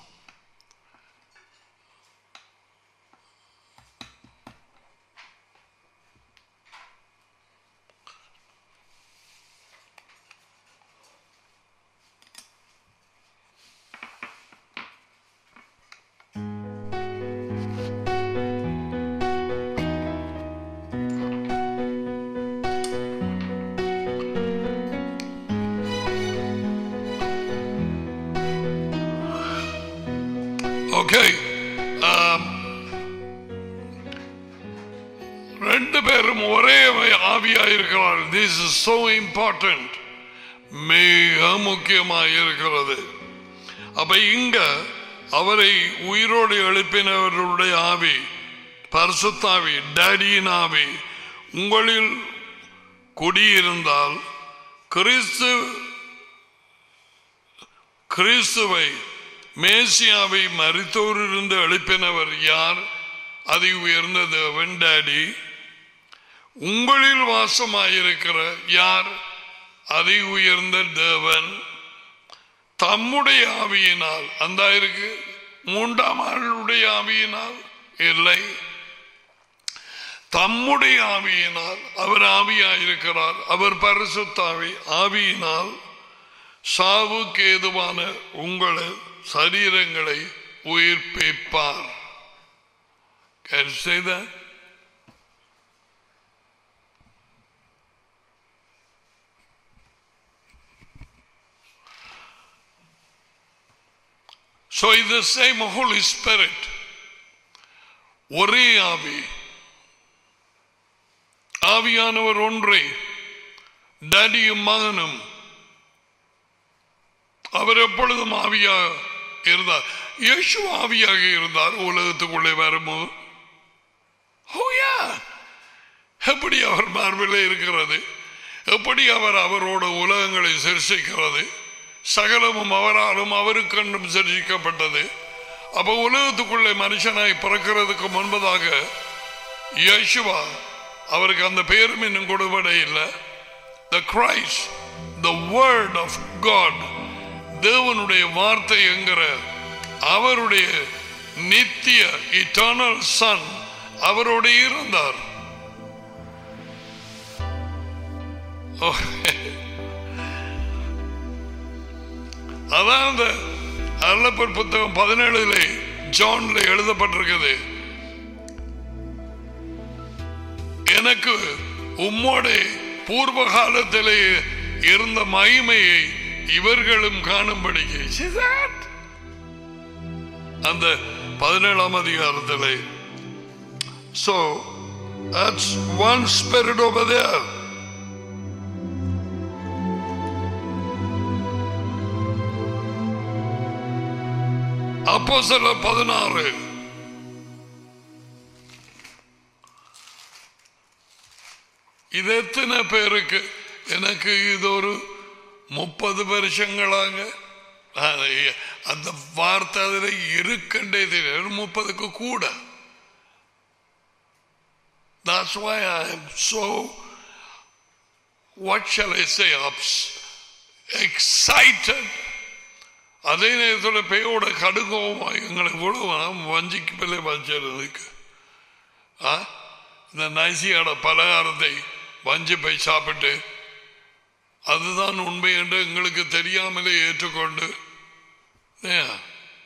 Okay. Um, ரெண்டு பேரும் ஒரே ஆவியா இருக்கிறார்கள் திஸ் இஸ் சோ இம்பார்ட்டன்ட் மிக முக்கியமாக இருக்கிறது அப்ப இங்க அவரை உயிரோடு எழுப்பினவர்களுடைய ஆவி பரிசுத்தாவி டேடியின் ஆவி உங்களில் குடியிருந்தால் கிறிஸ்து கிறிஸ்துவை மேசியாவை மறித்தோரிலிருந்து எழுப்பினவர் யார் அதி உயர்ந்த தேவன் டாடி உங்களில் வாசமாயிருக்கிற யார் அதி உயர்ந்த தேவன் தம்முடைய ஆவியினால் அந்த இருக்கு மூன்றாம் ஆளுடைய ஆவியினால் இல்லை தம்முடைய ஆவியினால் அவர் ஆவியாயிருக்கிறார் அவர் பரிசுத்தாவி ஆவியினால் சாவுக்கு ஏதுவான உங்கள் சரீரங்களை உயிர்ப்பிப்பார் Can you say that? So is the same Holy Spirit. ஒரே ஆவி ஆவியானவர் ஒன்றே டடியும் மகனும் அவர் எப்பொழுதும் ஆவியாக இருந்தார் இயேசு ஆவியாக இருந்தார் உலகத்துக்குள்ளே வரும்போது Oh, yeah. எப்படி அவர் மார்பிலே இருக்கிறது எப்படி அவர் அவரோட உலகங்களை சிருஷிக்கிறது சகலமும் அவராலும் அவருக்கென்றும் சிருஷிக்கப்பட்டது அப்ப உலகத்துக்குள்ளே மனுஷனாய் பிறக்கிறதுக்கு முன்பதாக யேசுவா அவருக்கு அந்த பேரும் இன்னும் கொடுபட இல்லை the Christ the word of God தேவனுடைய வார்த்தை என்கிற அவருடைய நித்திய இட்டர்னல் சன் அவரோட இருந்தார் ஓ. அதான் அந்த அருளப்பர் புத்தகம் பதினேழுல ஜான்ல எழுதப்பட்டிருக்குது எனக்கு உம்மோட பூர்வ காலத்திலே இருந்த மகிமையை இவர்களும் காணும்படிக்கு See that? அந்த பதினேழாம் அதிகாரத்திலே So that's one spirit over there. அப்போ சில பதினாறு இது எத்தனை பேருக்கு எனக்கு இது ஒரு முப்பது வருஷங்களாங்க அது அந்த வார்த்தை அதில் இருக்கண்டே தெரியும் முப்பதுக்கு கூட That's why I am so, what shall I say, ups, excited. அதே நேரத்தில் பேயோட கடுங்கோமா எங்களை இவ்வளவு வஞ்சிக்கு பிள்ளை வஞ்சிருக்கு ஆ இந்த நைசியோட பலகாரத்தை வஞ்சி போய் சாப்பிட்டு அதுதான் உண்மை என்று எங்களுக்கு தெரியாமலே ஏற்றுக்கொண்டு ஏன்?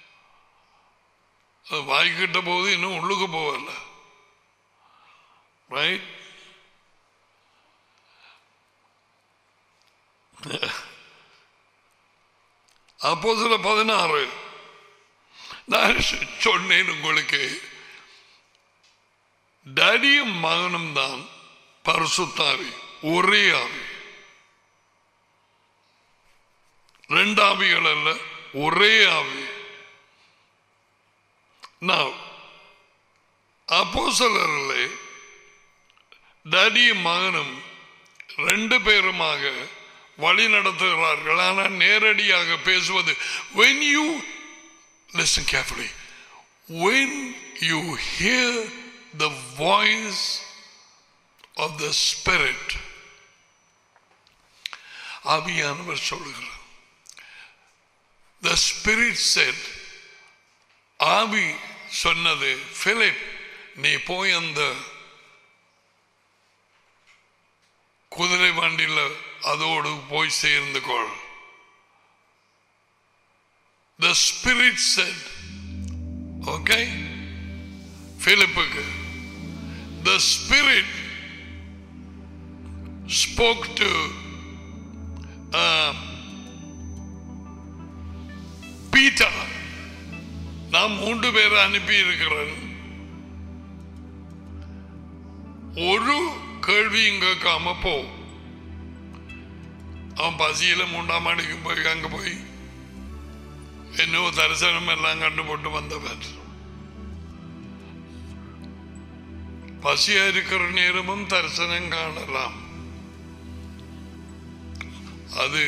அது வாய்க்கிட்ட போது இன்னும் உள்ளுக்கு போகல ரைட் அப்போ சில பதினாறு நான் சொன்னேன் உங்களுக்கு டடியும் மகனும் தான் பரிசுத்தாவி ஒரே ஆவி ரெண்டாவிகள் அல்ல ஒரே ஆவி நான் அப்போ சிலரில் டடியும் மகனும் ரெண்டு பேருமாக வழி நடத்துகிறார்கள் ஆனால் நேரடியாக பேசுவது when you listen carefully when you hear the voice of the spirit ஆவியானவர் சொல்லுகிறார் the spirit said ஆவி சொன்னது பிலிப் நீ போய் அந்த குதிரை வண்டியில் அதோடு போய் சேர்ந்து கொள் The Spirit said, okay, பிலிப்புக்கு The Spirit spoke to uh, Peter. நான் மூன்று பேரை அனுப்பி இருக்கிறேன் ஒரு கேள்வியும் கேட்காம போ அவன் பசியில மூன்றாம் மணிக்கு போய் அங்க போய் என்னோ தரிசனம் எல்லாம் கண்டு போட்டு வந்தவர் பசியா இருக்கிற நேரமும் தரிசனம் காணலாம் அது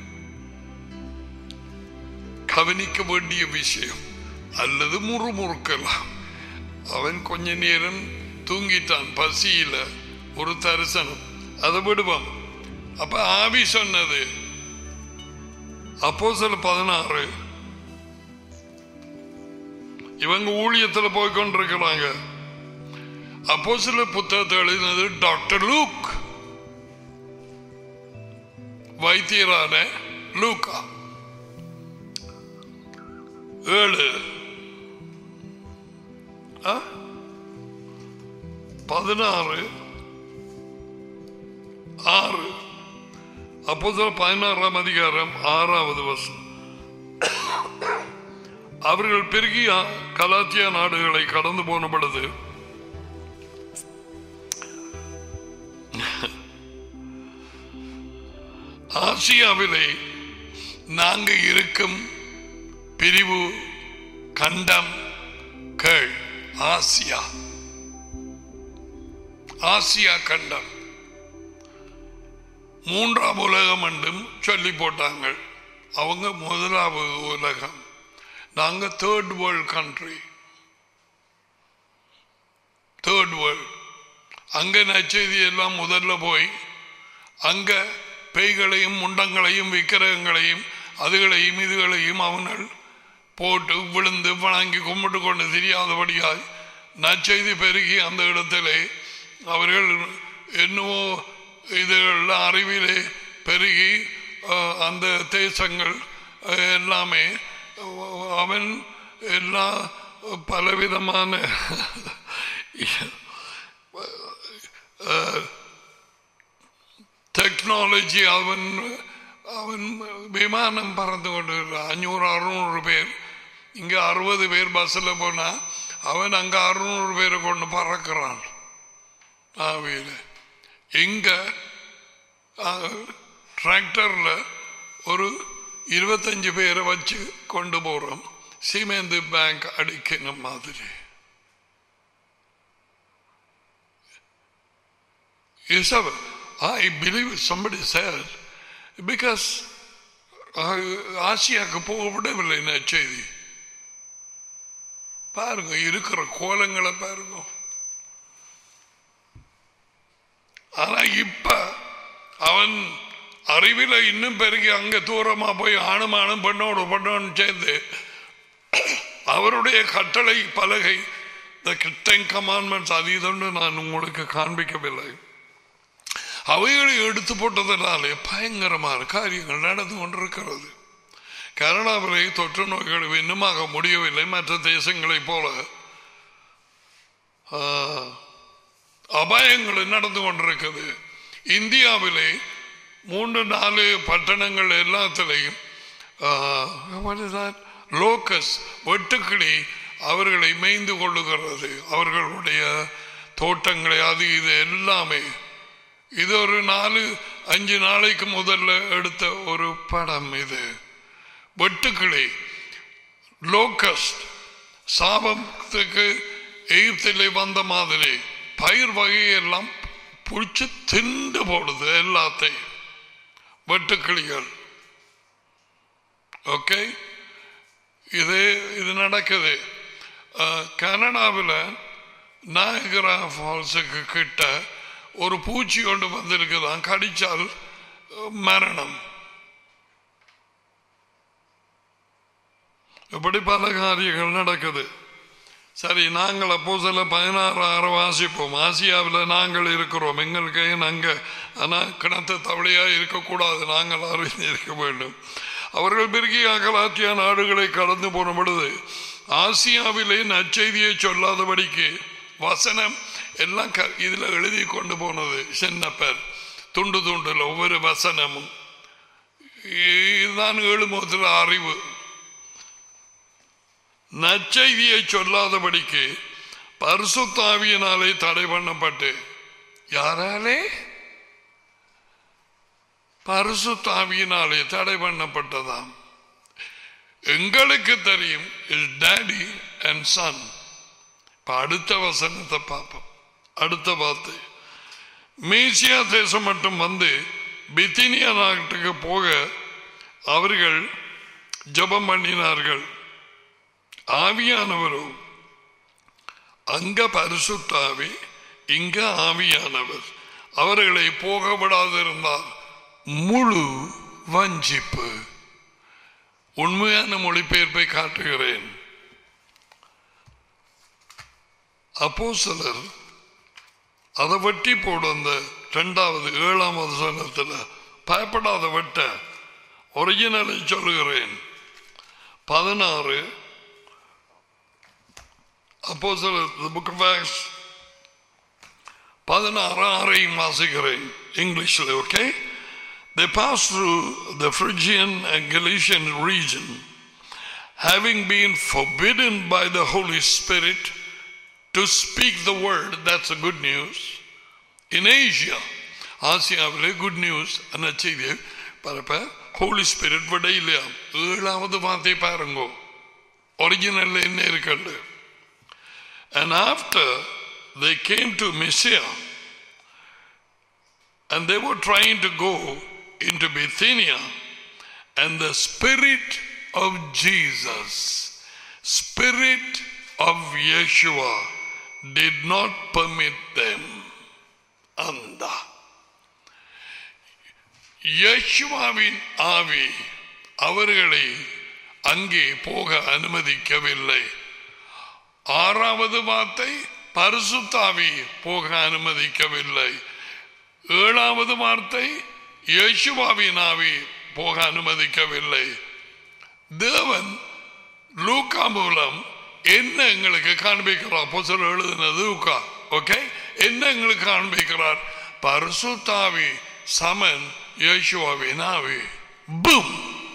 கவனிக்க வேண்டிய விஷயம் அல்லது முறுமுறுக்கலாம் அவன் கொஞ்ச நேரம் தூங்கிட்டான் பசியில ஒரு தரிசனம் அதை விடுவான் அப்ப ஆவி சொன்னது அப்போ சில பதினாறு இவங்க ஊழியத்துல போய் கொண்டிருக்கிறாங்க அப்போ சில புத்தகத்தை எழுதினது டாக்டர் லூக் வைத்தியரான லூக்கா ஏழு ஆ? பதினாறு ஆறு அப்போ பதினாறாம் அதிகாரம் ஆறாவது வருஷம் அவர்கள் பெருகிய கலாத்திய நாடுகளை கடந்து போன பொழுது ஆசியாவிலே நாங்க இருக்கும் பிரிவு கண்டம் கேள் ஆசியா ஆசியா கண்டம் மூன்றாம் உலகம் என்றும் சொல்லி போட்டாங்க அவங்க முதலாவது உலகம் நாங்க third world country third world அங்க நச்செய்தி எல்லாம் முதல்ல போய் அங்க பேய்களையும் முண்டங்களையும் விக்கிரகங்களையும் அதுகளையும் இதுகளையும் அவங்கள் போட்டு விழுந்து வணங்கி கும்பிட்டு கொண்டு தெரியாதபடியால் நற்செய்தி பெருகி அந்த இடத்திலே அவர்கள் என்னவோ இதுகள் அறிவிலே பெருகி அஹ், அந்த தேசங்கள் அஹ், எல்லாமே அஹ், அவன் எல்லா பலவிதமான டெக்னாலஜி அவன் அவன் விமானம் பறந்து கொண்டு அஞ்சூறு அறுநூறு பேர் இங்க அறுபது பேர் பஸ்ல போனா அவன் அங்க அறுநூறு பேரை கொண்டு பறக்கிறான் ஆவியில இங்க டிராக்டர்ல ஒரு இருபத்தஞ்சு பேரை வச்சு கொண்டு போறோம் சீமேந்து பேங்க் அடிக்கிற மாதிரி Yes, sir. I believe somebody said because ஆசியாவுக்கு போக விடவில்லை நற்செய்தி பாருங்க இருக்கிற கோலங்களை பாருங்க ஆனா இப்ப அவன் அறிவில இன்னும் பெருகி அங்க தூரமா போய் ஆணுமானும் பெண்ணோடு பெண்ணோடு சேர்ந்து அவருடைய கட்டளை பலகை the ten commandments அது இதொன்று நான் உங்களுக்கு காண்பிக்கவில்லை அவைகளை எடுத்து போட்டதனாலே பயங்கரமான காரியங்கள் நடந்து கொண்டிருக்கிறது கனடாவிலே தொற்று நோய்கள் இன்னுமாக முடியவில்லை மற்ற தேசங்களைப் போல ஆ, அபாயங்கள் நடந்து கொண்டிருக்கிறது இந்தியாவிலே மூன்று நாலு பட்டணங்கள் எல்லாத்திலையும் லோக்கஸ் வெட்டுக்கிளி அவர்களை மேய்ந்து கொள்ளுகிறது அவர்களுடைய தோட்டங்களை அது இது எல்லாமே இது ஒரு நாலு அஞ்சு நாளைக்கு முதல்ல எடுத்த ஒரு படம் இது வெட்டுக்கிளி லோக்கஸ்ட் சாபத்துக்கு எகிப்திலே வந்த மாதிரி பயிர் வகையெல்லாம் பிடிச்சி திண்டு போடுது எல்லாத்தையும் வெட்டுக்கிளிகள் ஓகே இது இது நடக்குது அஹ், கனடாவில் நாயகரா ஃபால்ஸுக்கு கிட்ட ஒரு பூச்சி கொண்டு வந்திருக்குதான் கடிச்சால் அஹ், மரணம் இப்படி பல காரியங்கள் நடக்குது சரி நாங்கள் அப்போ சில பதினாறு ஆறு வாசிப்போம் ஆசியாவில் நாங்கள் இருக்கிறோம் எங்களுக்கு அங்கே ஆனால் கிணத்து தவளையாக இருக்கக்கூடாது நாங்கள் அறிந்திருக்க வேண்டும் அவர்கள் பெருகி அகலாத்திய நாடுகளை கடந்து போன பொழுது ஆசியாவிலே நற்செய்தியை சொல்லாதபடிக்கு வசனம் எல்லாம் க இதில் எழுதி கொண்டு போனது சின்னப்பர் துண்டு துண்டில் ஒவ்வொரு வசனமும் இதுதான் எழுமுகத்தில் அறிவு நற்செய்தியை சொல்லாதபடிக்கு பரிசுத்தாவியினாலே தடை பண்ணப்பட்டு யாராலே பரிசுத்தாவியினாலே தடை பண்ணப்பட்டதாம் எங்களுக்கு தெரியும் இஸ் டேடி அண்ட் சன் இப்ப அடுத்த வசனத்தை பார்ப்போம் அடுத்த வார்த்தை மேசியா தேசம் மட்டும் வந்து பித்தினியா நாட்டுக்கு போக அவர்கள் ஜெபம் பண்ணினார்கள் ஆவியானவரோ அங்க பரிசுத்தாவி இங்க ஆவியானவர் அவர்களை போக விடாதிருந்தால் முழு வஞ்சிப்பு உண்மையான மொழிபெயர்ப்பை காட்டுகிறேன் அப்போ சிலர் அதை வெட்டி போடு அந்த இரண்டாவது ஏழாம் வசனத்தில் பயப்படாத வெட்ட ஒரிஜினலை சொல்லுகிறேன் பதினாறு அப்போ சிலர் புக் ஆஃப் ஆக்ஸ் பதினாறு ஆறையும் வாசிக்கிறேன் இங்கிலீஷில் okay They passed through the Phrygian and Galatian region, having been forbidden by the Holy Spirit to speak the word. That's a good news. In Asia, ஆசியாவிலே குட் நியூஸ் அந்த செய்தியை பரப்ப Holi spirit விட இல்லையா ஏழாவது வார்த்தை பாருங்க ஒரிஜினல் என்ன இருக்கண்டு And after they came to Mysia, and they were trying to go into Bithynia, and the Spirit of Jesus, Spirit of Yeshua, did not permit them. Anda. யேசுவாவின் ஆவி அவர்களை அங்கே போக அனுமதிக்கவில்லை ஆறாவது வார்த்தை பரிசுத்தாவி போக அனுமதிக்கவில்லை ஏழாவது வார்த்தை யேசுவாவின் ஆவி போக அனுமதிக்கவில்லை தேவன் லூக்கா மூலம் என்ன எங்களுக்கு காண்பிக்கிறார் பொசல் எழுதினது லூக்கா ஓகே என்ன எங்களுக்கு காண்பிக்கிறார் பரிசுத்தாவி சமன் யேசுவாவின் ஆவி boom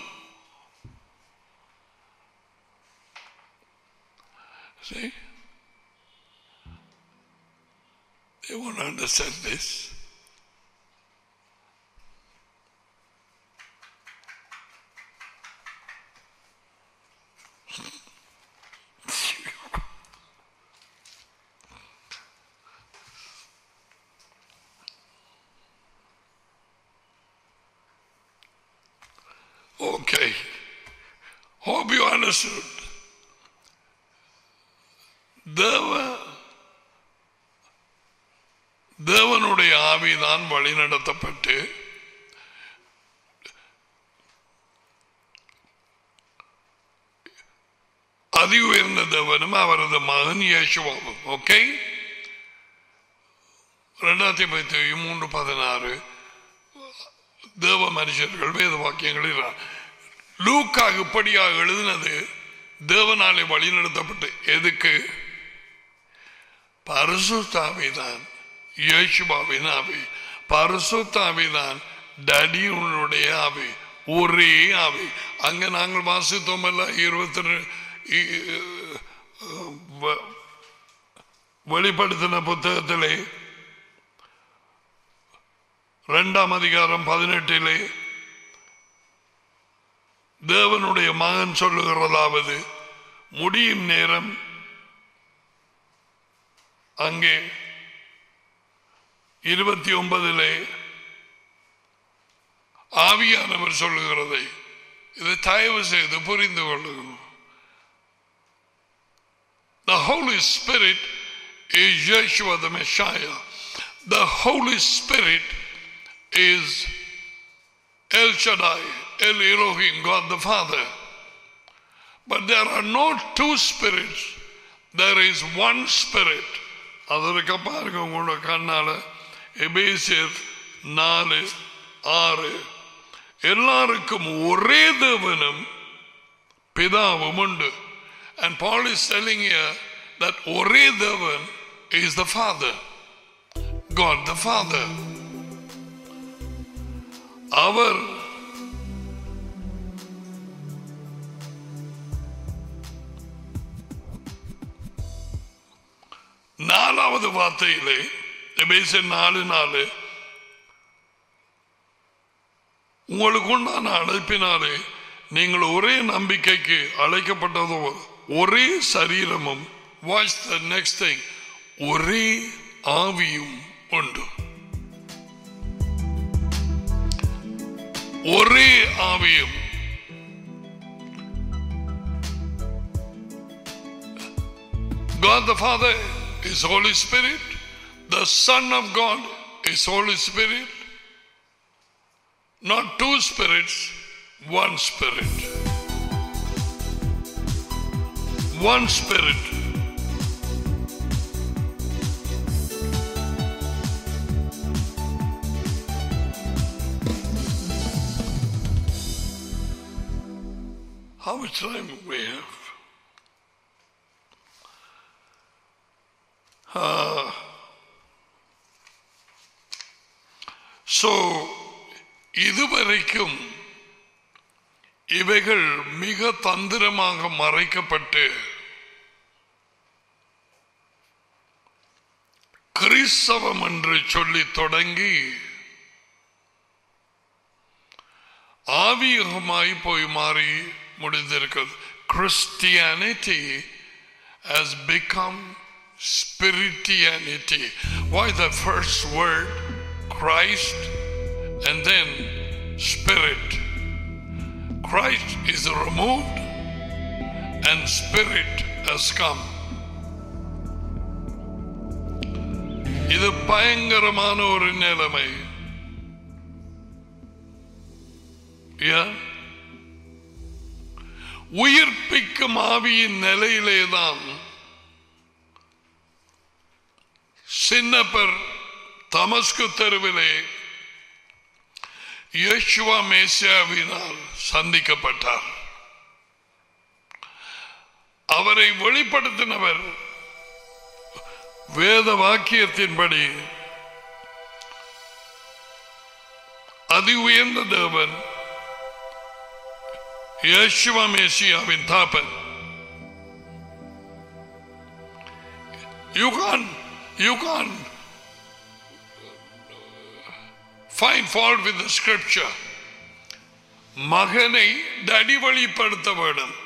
See? They won't understand this. Okay. Hope you understood. தேவ தேவனுடைய ஆவிதான் வழிநடத்தப்பட்டு அதி உயர்ந்த தேவனும் அவரது மகன் இயேசுவாவும் ஓகே ரெண்டாயிரத்தி பத்து மூன்று பதினாறு தேவ மனுஷர்கள் வேத வாக்கியங்கள் இருக்கிறார். லூக்கா இப்படியாக எழுதினது தேவனாலே வழிநடத்தப்பட்டு எதுக்கு பரிசுத்தாவிதான் இயேசுபாவின் ஆவி பரிசுத்தாவிதான் டடியுடைய ஆவி ஒரே ஆவி அங்க நாங்கள் வாசித்தோம் அல்ல இருபத்தி ரெ- இ- வ- வெளிப்படுத்தின புத்தகத்திலே இரண்டாம் அதிகாரம் பதினெட்டிலே தேவனுடைய மகன் சொல்லுகிறதாவது முடியும் நேரம் அங்கே இருபத்தி ஒன்பதிலே ஆவியானவர் சொல்லுகிறதை இதை தயவு செய்து புரிந்து கொள்ளுங்கள் The Holy Spirit is Yeshua the Messiah. The Holy Spirit is El Shaddai, El Elohim, God the Father. But there are no two spirits. There is one spirit. அதற்கு பாருங்க உங்களோட கண்ணால எபேசியர் நாலு ஆறு எல்லாருக்கும் ஒரே தேவனும் பிதாவும் உண்டு And Paul is telling here that ஒரே தேவன் is the Father. God the Father. அவர் நாலாவது வார்த்தையிலே எபேசியர் நாலு நாலு உங்களுக்கு உண்டான அழைப்பினாலே நீங்கள் ஒரே நம்பிக்கைக்கு அழைக்கப்பட்டதோ ஒரே சரீரமும் வாட்ச் த நெக்ஸ்ட் திங் ஒரே ஆவியும் உண்டு ஒரே ஆவியும் God the Father is Holy Spirit. The Son of God is Holy Spirit. Not two spirits, one spirit. One spirit. How much time we have? So இதுவரைக்கும் இவைகள் மிக தந்திரமாக மறைக்கப்பட்டு கிறிஸ்தவம் என்று சொல்லி தொடங்கி ஆவியகமாய் போய் மாறி முடிந்திருக்கிறது Christianity has become spirituality. Why the first word Christ and then spirit? Christ is removed and spirit has come. இது பயங்கரமான ஒரு நிலைமை Yeah. உயிர்ப்பிக்கும் ஆவியின் நிலையிலேதான் சின்னப்பர் தமஸ்கு தெருவிலே யேசுவா மேசியாவினால் சந்திக்கப்பட்டார் அவரை வெளிப்படுத்தினவர் வேத வாக்கியத்தின்படி அதி உயர்ந்த தேவன் யேசுவா மேசியாவின் தாப்பன் You can't, you can't find fault with the scripture. மகனை டடி வழிப்படுத்த வேண்டும்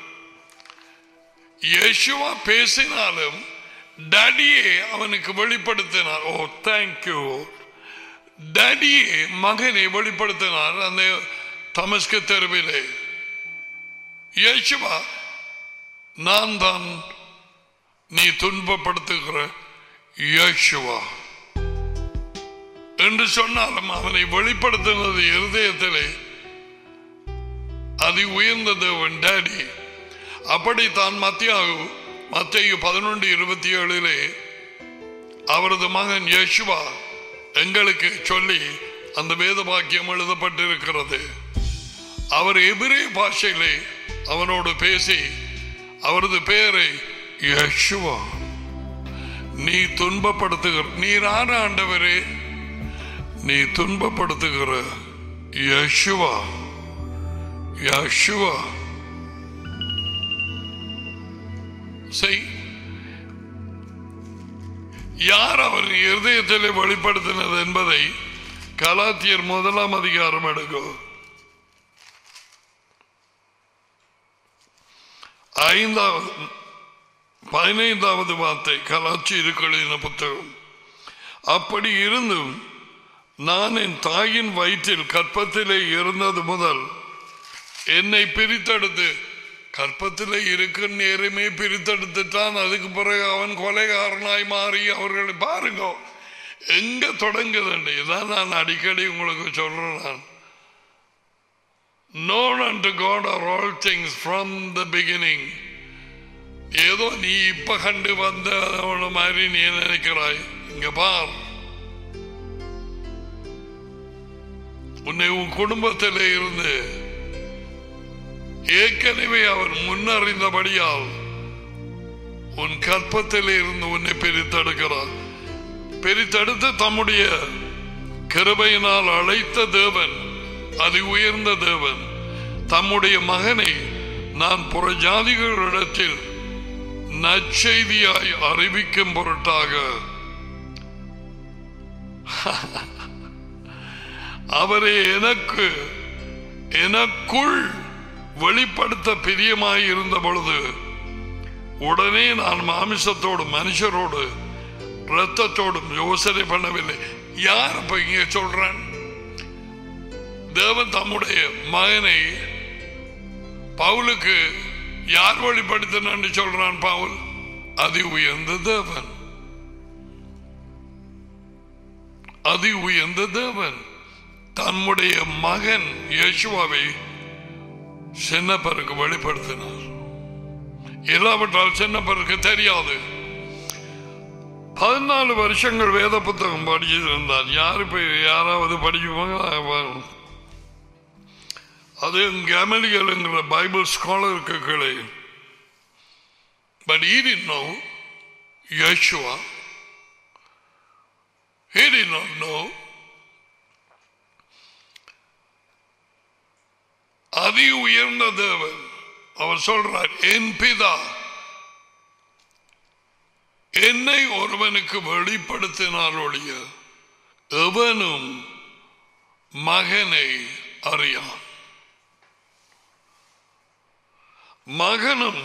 யேசுவா பேசினாலும் டடியே அவனுக்கு வெளிப்படுத்தினார் ஓ தேங்க்யூ டடியே மகனை வெளிப்படுத்தினார் அந்த தமஸ்கு தெருவிலே யேசுவா நான் தான் நீ துன்பப்படுத்துகிற யேசுவா என்று சொன்னாலும் அவனை வெளிப்படுத்தினது இருதயத்திலே அதி உயர்ந்த தேவன் டேடி அப்படித்தான் மத்தியாகு மத்திய பதினொன்று இருபத்தி ஏழிலே அவரது மகன் யேசுவா எங்களுக்கு சொல்லி அந்த வேத வாக்கியம் எழுதப்பட்டிருக்கிறது அவர் எபிரே பாஷையிலே அவனோடு பேசி அவரது பெயரை யேசுவா நீ துன்பப்படுத்துகிற நீர் ஆன ஆண்டவரே நீ துன்பப்படுத்துகிற யேசுவா யேசுவா செய் யார் அவர் இருதயத்திலே வெளிப்படுத்தினது என்பதை கலாத்தியர் முதலாம் அதிகாரம் எடுக்கும் ஐந்தாவது பதினைந்தாவது வார்த்தை கலாச்சீருக்களின புத்தகம் அப்படி இருந்தும் நான் என் தாயின் வயிற்றில் கற்பத்திலே இருந்தது முதல் என்னை பிரித்தெடுத்து கற்பத்திலே இருக்க நேரமே பிரித்தெடுத்துட்டான் அதுக்கு பிறகு அவன் கொலைகாரனாய் மாறி அவர்களை பாருங்க எங்க தொடங்குதுண்டு இதான் நான் அடிக்கடி உங்களுக்கு சொல்றேன் நான் known unto God are all things from the beginning ஏதோ நீ இப்ப கண்டு வந்த மாதிரி நீ நினைக்கிறாய் இங்க பார் உன்னை உன் குடும்பத்திலே இருந்து ஏற்கனவே அவர் முன்னறிந்தபடியால் உன் கற்பத்திலே இருந்து உன்னை பிரித்தெடுக்கிறார் பிரித்தெடுத்து தம்முடைய கிருபையினால் அழைத்த தேவன் அதி உயர்ந்த தேவன் தம்முடைய மகனை நான் புறஜாதிகளிடத்தில் நற்செய்தியாய் அறிவிக்கும் பொருட்டாக அவரை எனக்கு எனக்குள் வெளிப்படுத்த பிரியமாய் இருந்த பொழுது உடனே நான் மாமிசத்தோடு மனுஷரோடு இரத்தத்தோடும் யோசனை பண்ணவில்லை யார் இப்ப இங்க சொல்றேன் தேவன் தம்முடைய மகனை பவுலுக்கு யார் வெளிப்படுத்தினு சொல்றான் பவுல் அதி உயர்ந்த தேவன் அதி உயர்ந்த தேவன் தம்முடைய மகன் யேசுவாவை சின்னப்பருக்கு வெளிப்படுத்தினார் இல்லாவிட்டால் சின்னப்பருக்கு தெரியாது பதினாலு வருஷங்கள் வேத புத்தகம் படிச்சுட்டு இருந்தார் யாரு போய் யாராவது படிச்சுப்பாங்க அது கேமலியல்ங்கிற பைபிள் ஸ்காலருக்கு கீழே but he didn't know Yeshua. He did not know அதி உயர்ந்த தேவன் அவர் சொல்றார் என் பிதா என்னை ஒருவனுக்கு வெளிப்படுத்தினார் ஒழிய எவனும் மகனை அறியான் மகனும்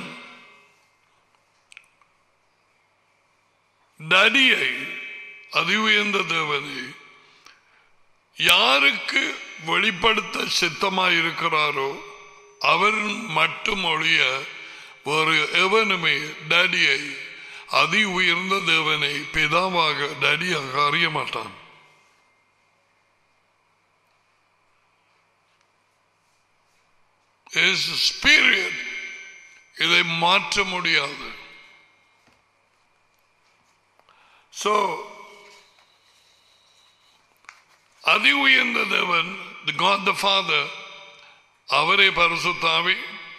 டடியை அதி உயர்ந்த தேவனை யாருக்கு வெளிப்படுத்த சித்தமாயிருக்கிறாரோ அவர் மட்டும் ஒழிய ஒரு எவனுமே டடியை அதி உயர்ந்த தேவனை பிதாவாக டடியாக அறிய மாட்டான் ஸ்பிரிட் இதை மாற்ற முடியாது ஸோ அதி உயர்ந்த தேவன் தி காட் த ஃபாதர் அவரே பரிசுத்தாவி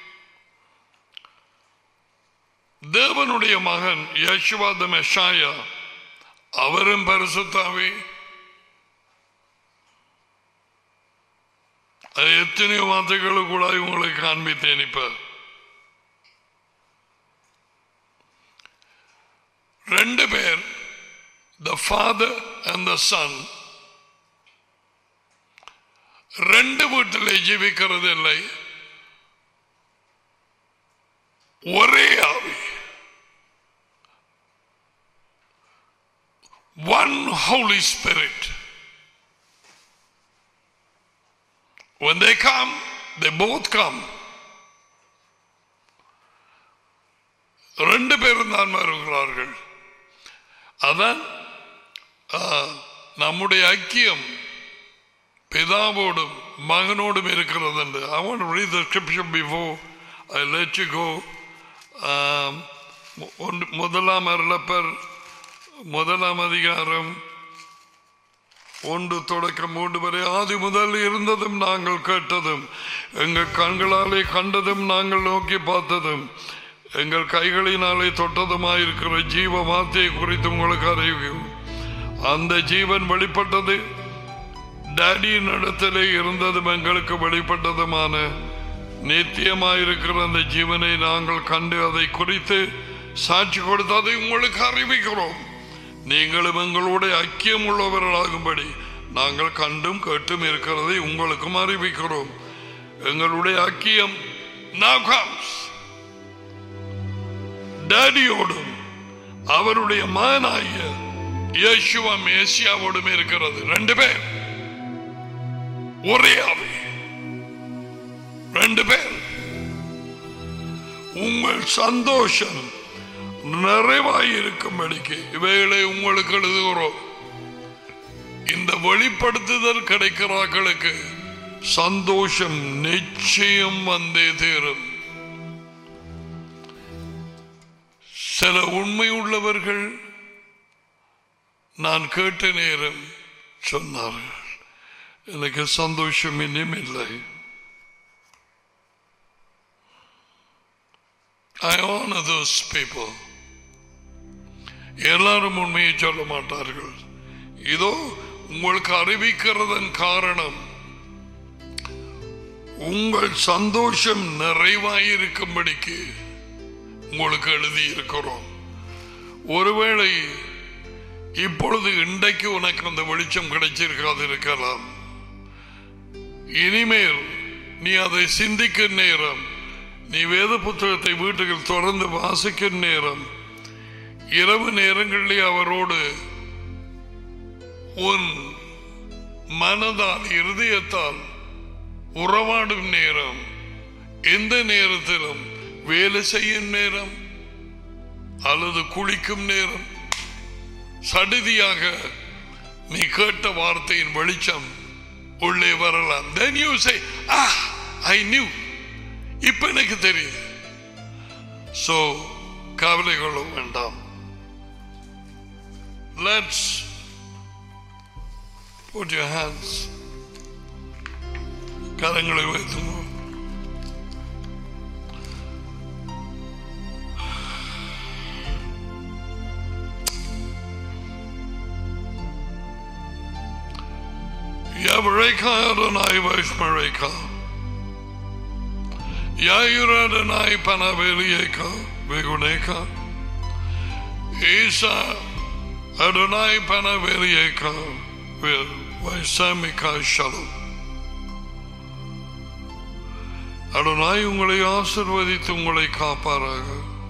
தேவனுடைய மகன் யசுவா த மெஷாயா அவரும் பரிசுத்தாவி அது எத்தனையோ வார்த்தைகளை கூட உங்களுக்கு காண்பித்தேன் இப்ப ரெண்டு பேர் the father and the son ரெண்டு வீட்டில் ஜீவிக்கிறது இல்லை ஒரே ஆவி one holy spirit When they come, they both come. ரெண்டு பேரும் தான் வருகிறார்கள் அதான் ஆ, நம்முடைய ஐக்கியம் பிதாவோடும் மகனோடும் இருக்கிறது என்று I want to read the scripture before I let you go. ஆம், மு- ஒன்று- முதலாம் அருளப்பர் முதலாம் அதிகாரம் ஒன்று தொடக்கம் மூன்று வரை ஆதி முதல் இருந்ததும் நாங்கள் கேட்டதும் எங்கள் கண்களாலே கண்டதும் நாங்கள் நோக்கி பார்த்ததும் எங்கள் கைகளினாலே தொட்டதுமாயிருக்கிற ஜீவ வார்த்தையை குறித்து உங்களுக்கு அறிவிக்கும் அந்த ஜீவன் வெளிப்பட்டது டேடியின் இடத்திலே இருந்ததும் எங்களுக்கு வெளிப்பட்டதுமான நித்தியமாயிருக்கிற அந்த ஜீவனை நாங்கள் கண்டு அதை குறித்து சாட்சி கொடுத்ததை உங்களுக்கு அறிவிக்கிறோம் நீங்களும் எங்களோட ஐக்கியம் உள்ளவர்களாகும்படி நாங்கள் கண்டும் கேட்டும் இருக்கிறதை உங்களுக்கும் அறிவிக்கிறோம் எங்களுடைய ஐக்கியம் now comes. டேடியோடும் அவருடைய மகனாகிய இயேசுவா மேசியாவோடும் இருக்கிறது ரெண்டு பேர் ஒரே ஆவி ரெண்டு பேர் உங்கள் சந்தோஷம் நிறைவாயிருக்கும்படிக்கு இவைகளை உங்களுக்கு எழுதுகிறோம் இந்த வெளிப்படுத்துதல் கிடைக்கிறார்களுக்கு சந்தோஷம் நிச்சயம் வந்தே தீரும் சில உண்மை உள்ளவர்கள் நான் கேட்ட நேரம் சொன்னார்கள் எனக்கு சந்தோஷம் இன்னும் இல்லை I honor those people. எல்லாரும் உண்மையை சொல்ல மாட்டார்கள் இதோ உங்களுக்கு அறிவிக்கிறதன் காரணம் உங்கள் சந்தோஷம் நிறைவாயிருக்கும்படிக்கு உங்களுக்கு எழுதி இருக்கிறோம் ஒருவேளை இப்பொழுது இன்றைக்கு உனக்கு அந்த வெளிச்சம் கிடைச்சிருக்காது இருக்கலாம் இனிமேல் நீ அதை சிந்திக்கும் நேரம் நீ வேத புத்தகத்தை வீட்டுக்கு தொடர்ந்து வாசிக்கும் நேரம் இரவு நேரங்களிலே அவரோடு உன் மனதால் இருதயத்தால் உறவாடும் நேரம் எந்த நேரத்திலும் வேலை செய்யும் நேரம் அல்லது குளிக்கும் நேரம் சடுதியாக நீ கேட்ட வார்த்தையின் வெளிச்சம் உள்ளே வரலாம் then you say ah i knew இப்ப எனக்கு தெரியுது சோ கவலை கொள்ள வேண்டாம் let's put your hands கரங்களை வைத்துங்க Yavreka Adonai Vaishmareka. Yair Adonai Panavelieka Veguneka. Isa Adonai Panavelieka Vaisamika Shalom. Adonai உங்களை ஆசிர்வதித்து உங்களை காப்பாராக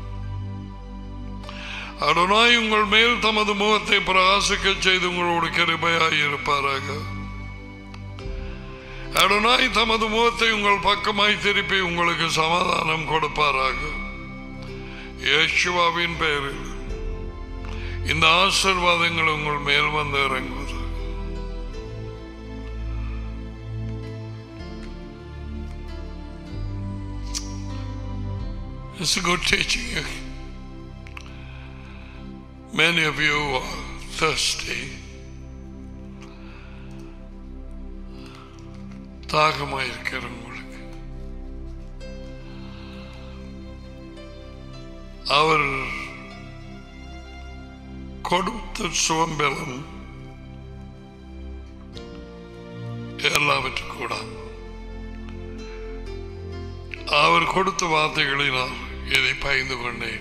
அடனாய் உங்கள் மேல் தமது முகத்தை பிரகாசிக்க செய்து உங்களோடு கிருபையாய் இருப்பாராக அடனாய் தமது முகத்தை உங்கள் பக்கமாய் திருப்பி உங்களுக்கு சமாதானம் கொடுப்பாராக இயேசுவாவின் பெயரில் இந்த ஆசிர்வாதங்கள் உங்கள் மேல் வந்து இறங்குவது It's a good teaching. Many of you are thirsty. தாகமாக இருக்கிற உங்களுக்கு அவர் கொடுத்த சுவம்பலம் எல்லாவற்றுக்கும் கூட அவர் கொடுத்த வார்த்தைகளினால் இதை பயந்து கொண்டேன்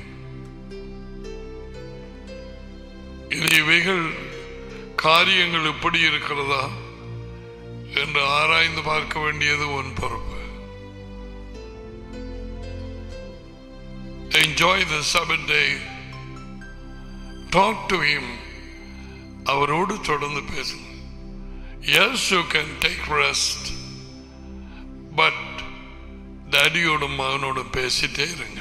இனி இவைகள் காரியங்கள் எப்படி இருக்கிறதா என்று ஆராய்ந்து பார்க்க வேண்டியது உன் பொறுப்பு enjoy the seven day talk to him அவரோடு தொடர்ந்து பேசுங்க yes you can take rest but டேடியோடும் மகனோடும் பேசிட்டே இருங்க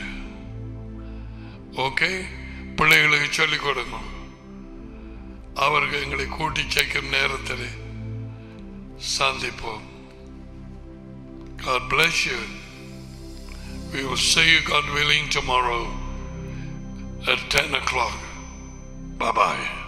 ஓகே பிள்ளைகளுக்கு சொல்லிக் கொடுங்க அவர்கள் எங்களை கூட்டி சேர்க்கும் நேரத்தில் சந்திப்போம் God bless you. We will see you, God willing, tomorrow at 10 o'clock. Bye bye.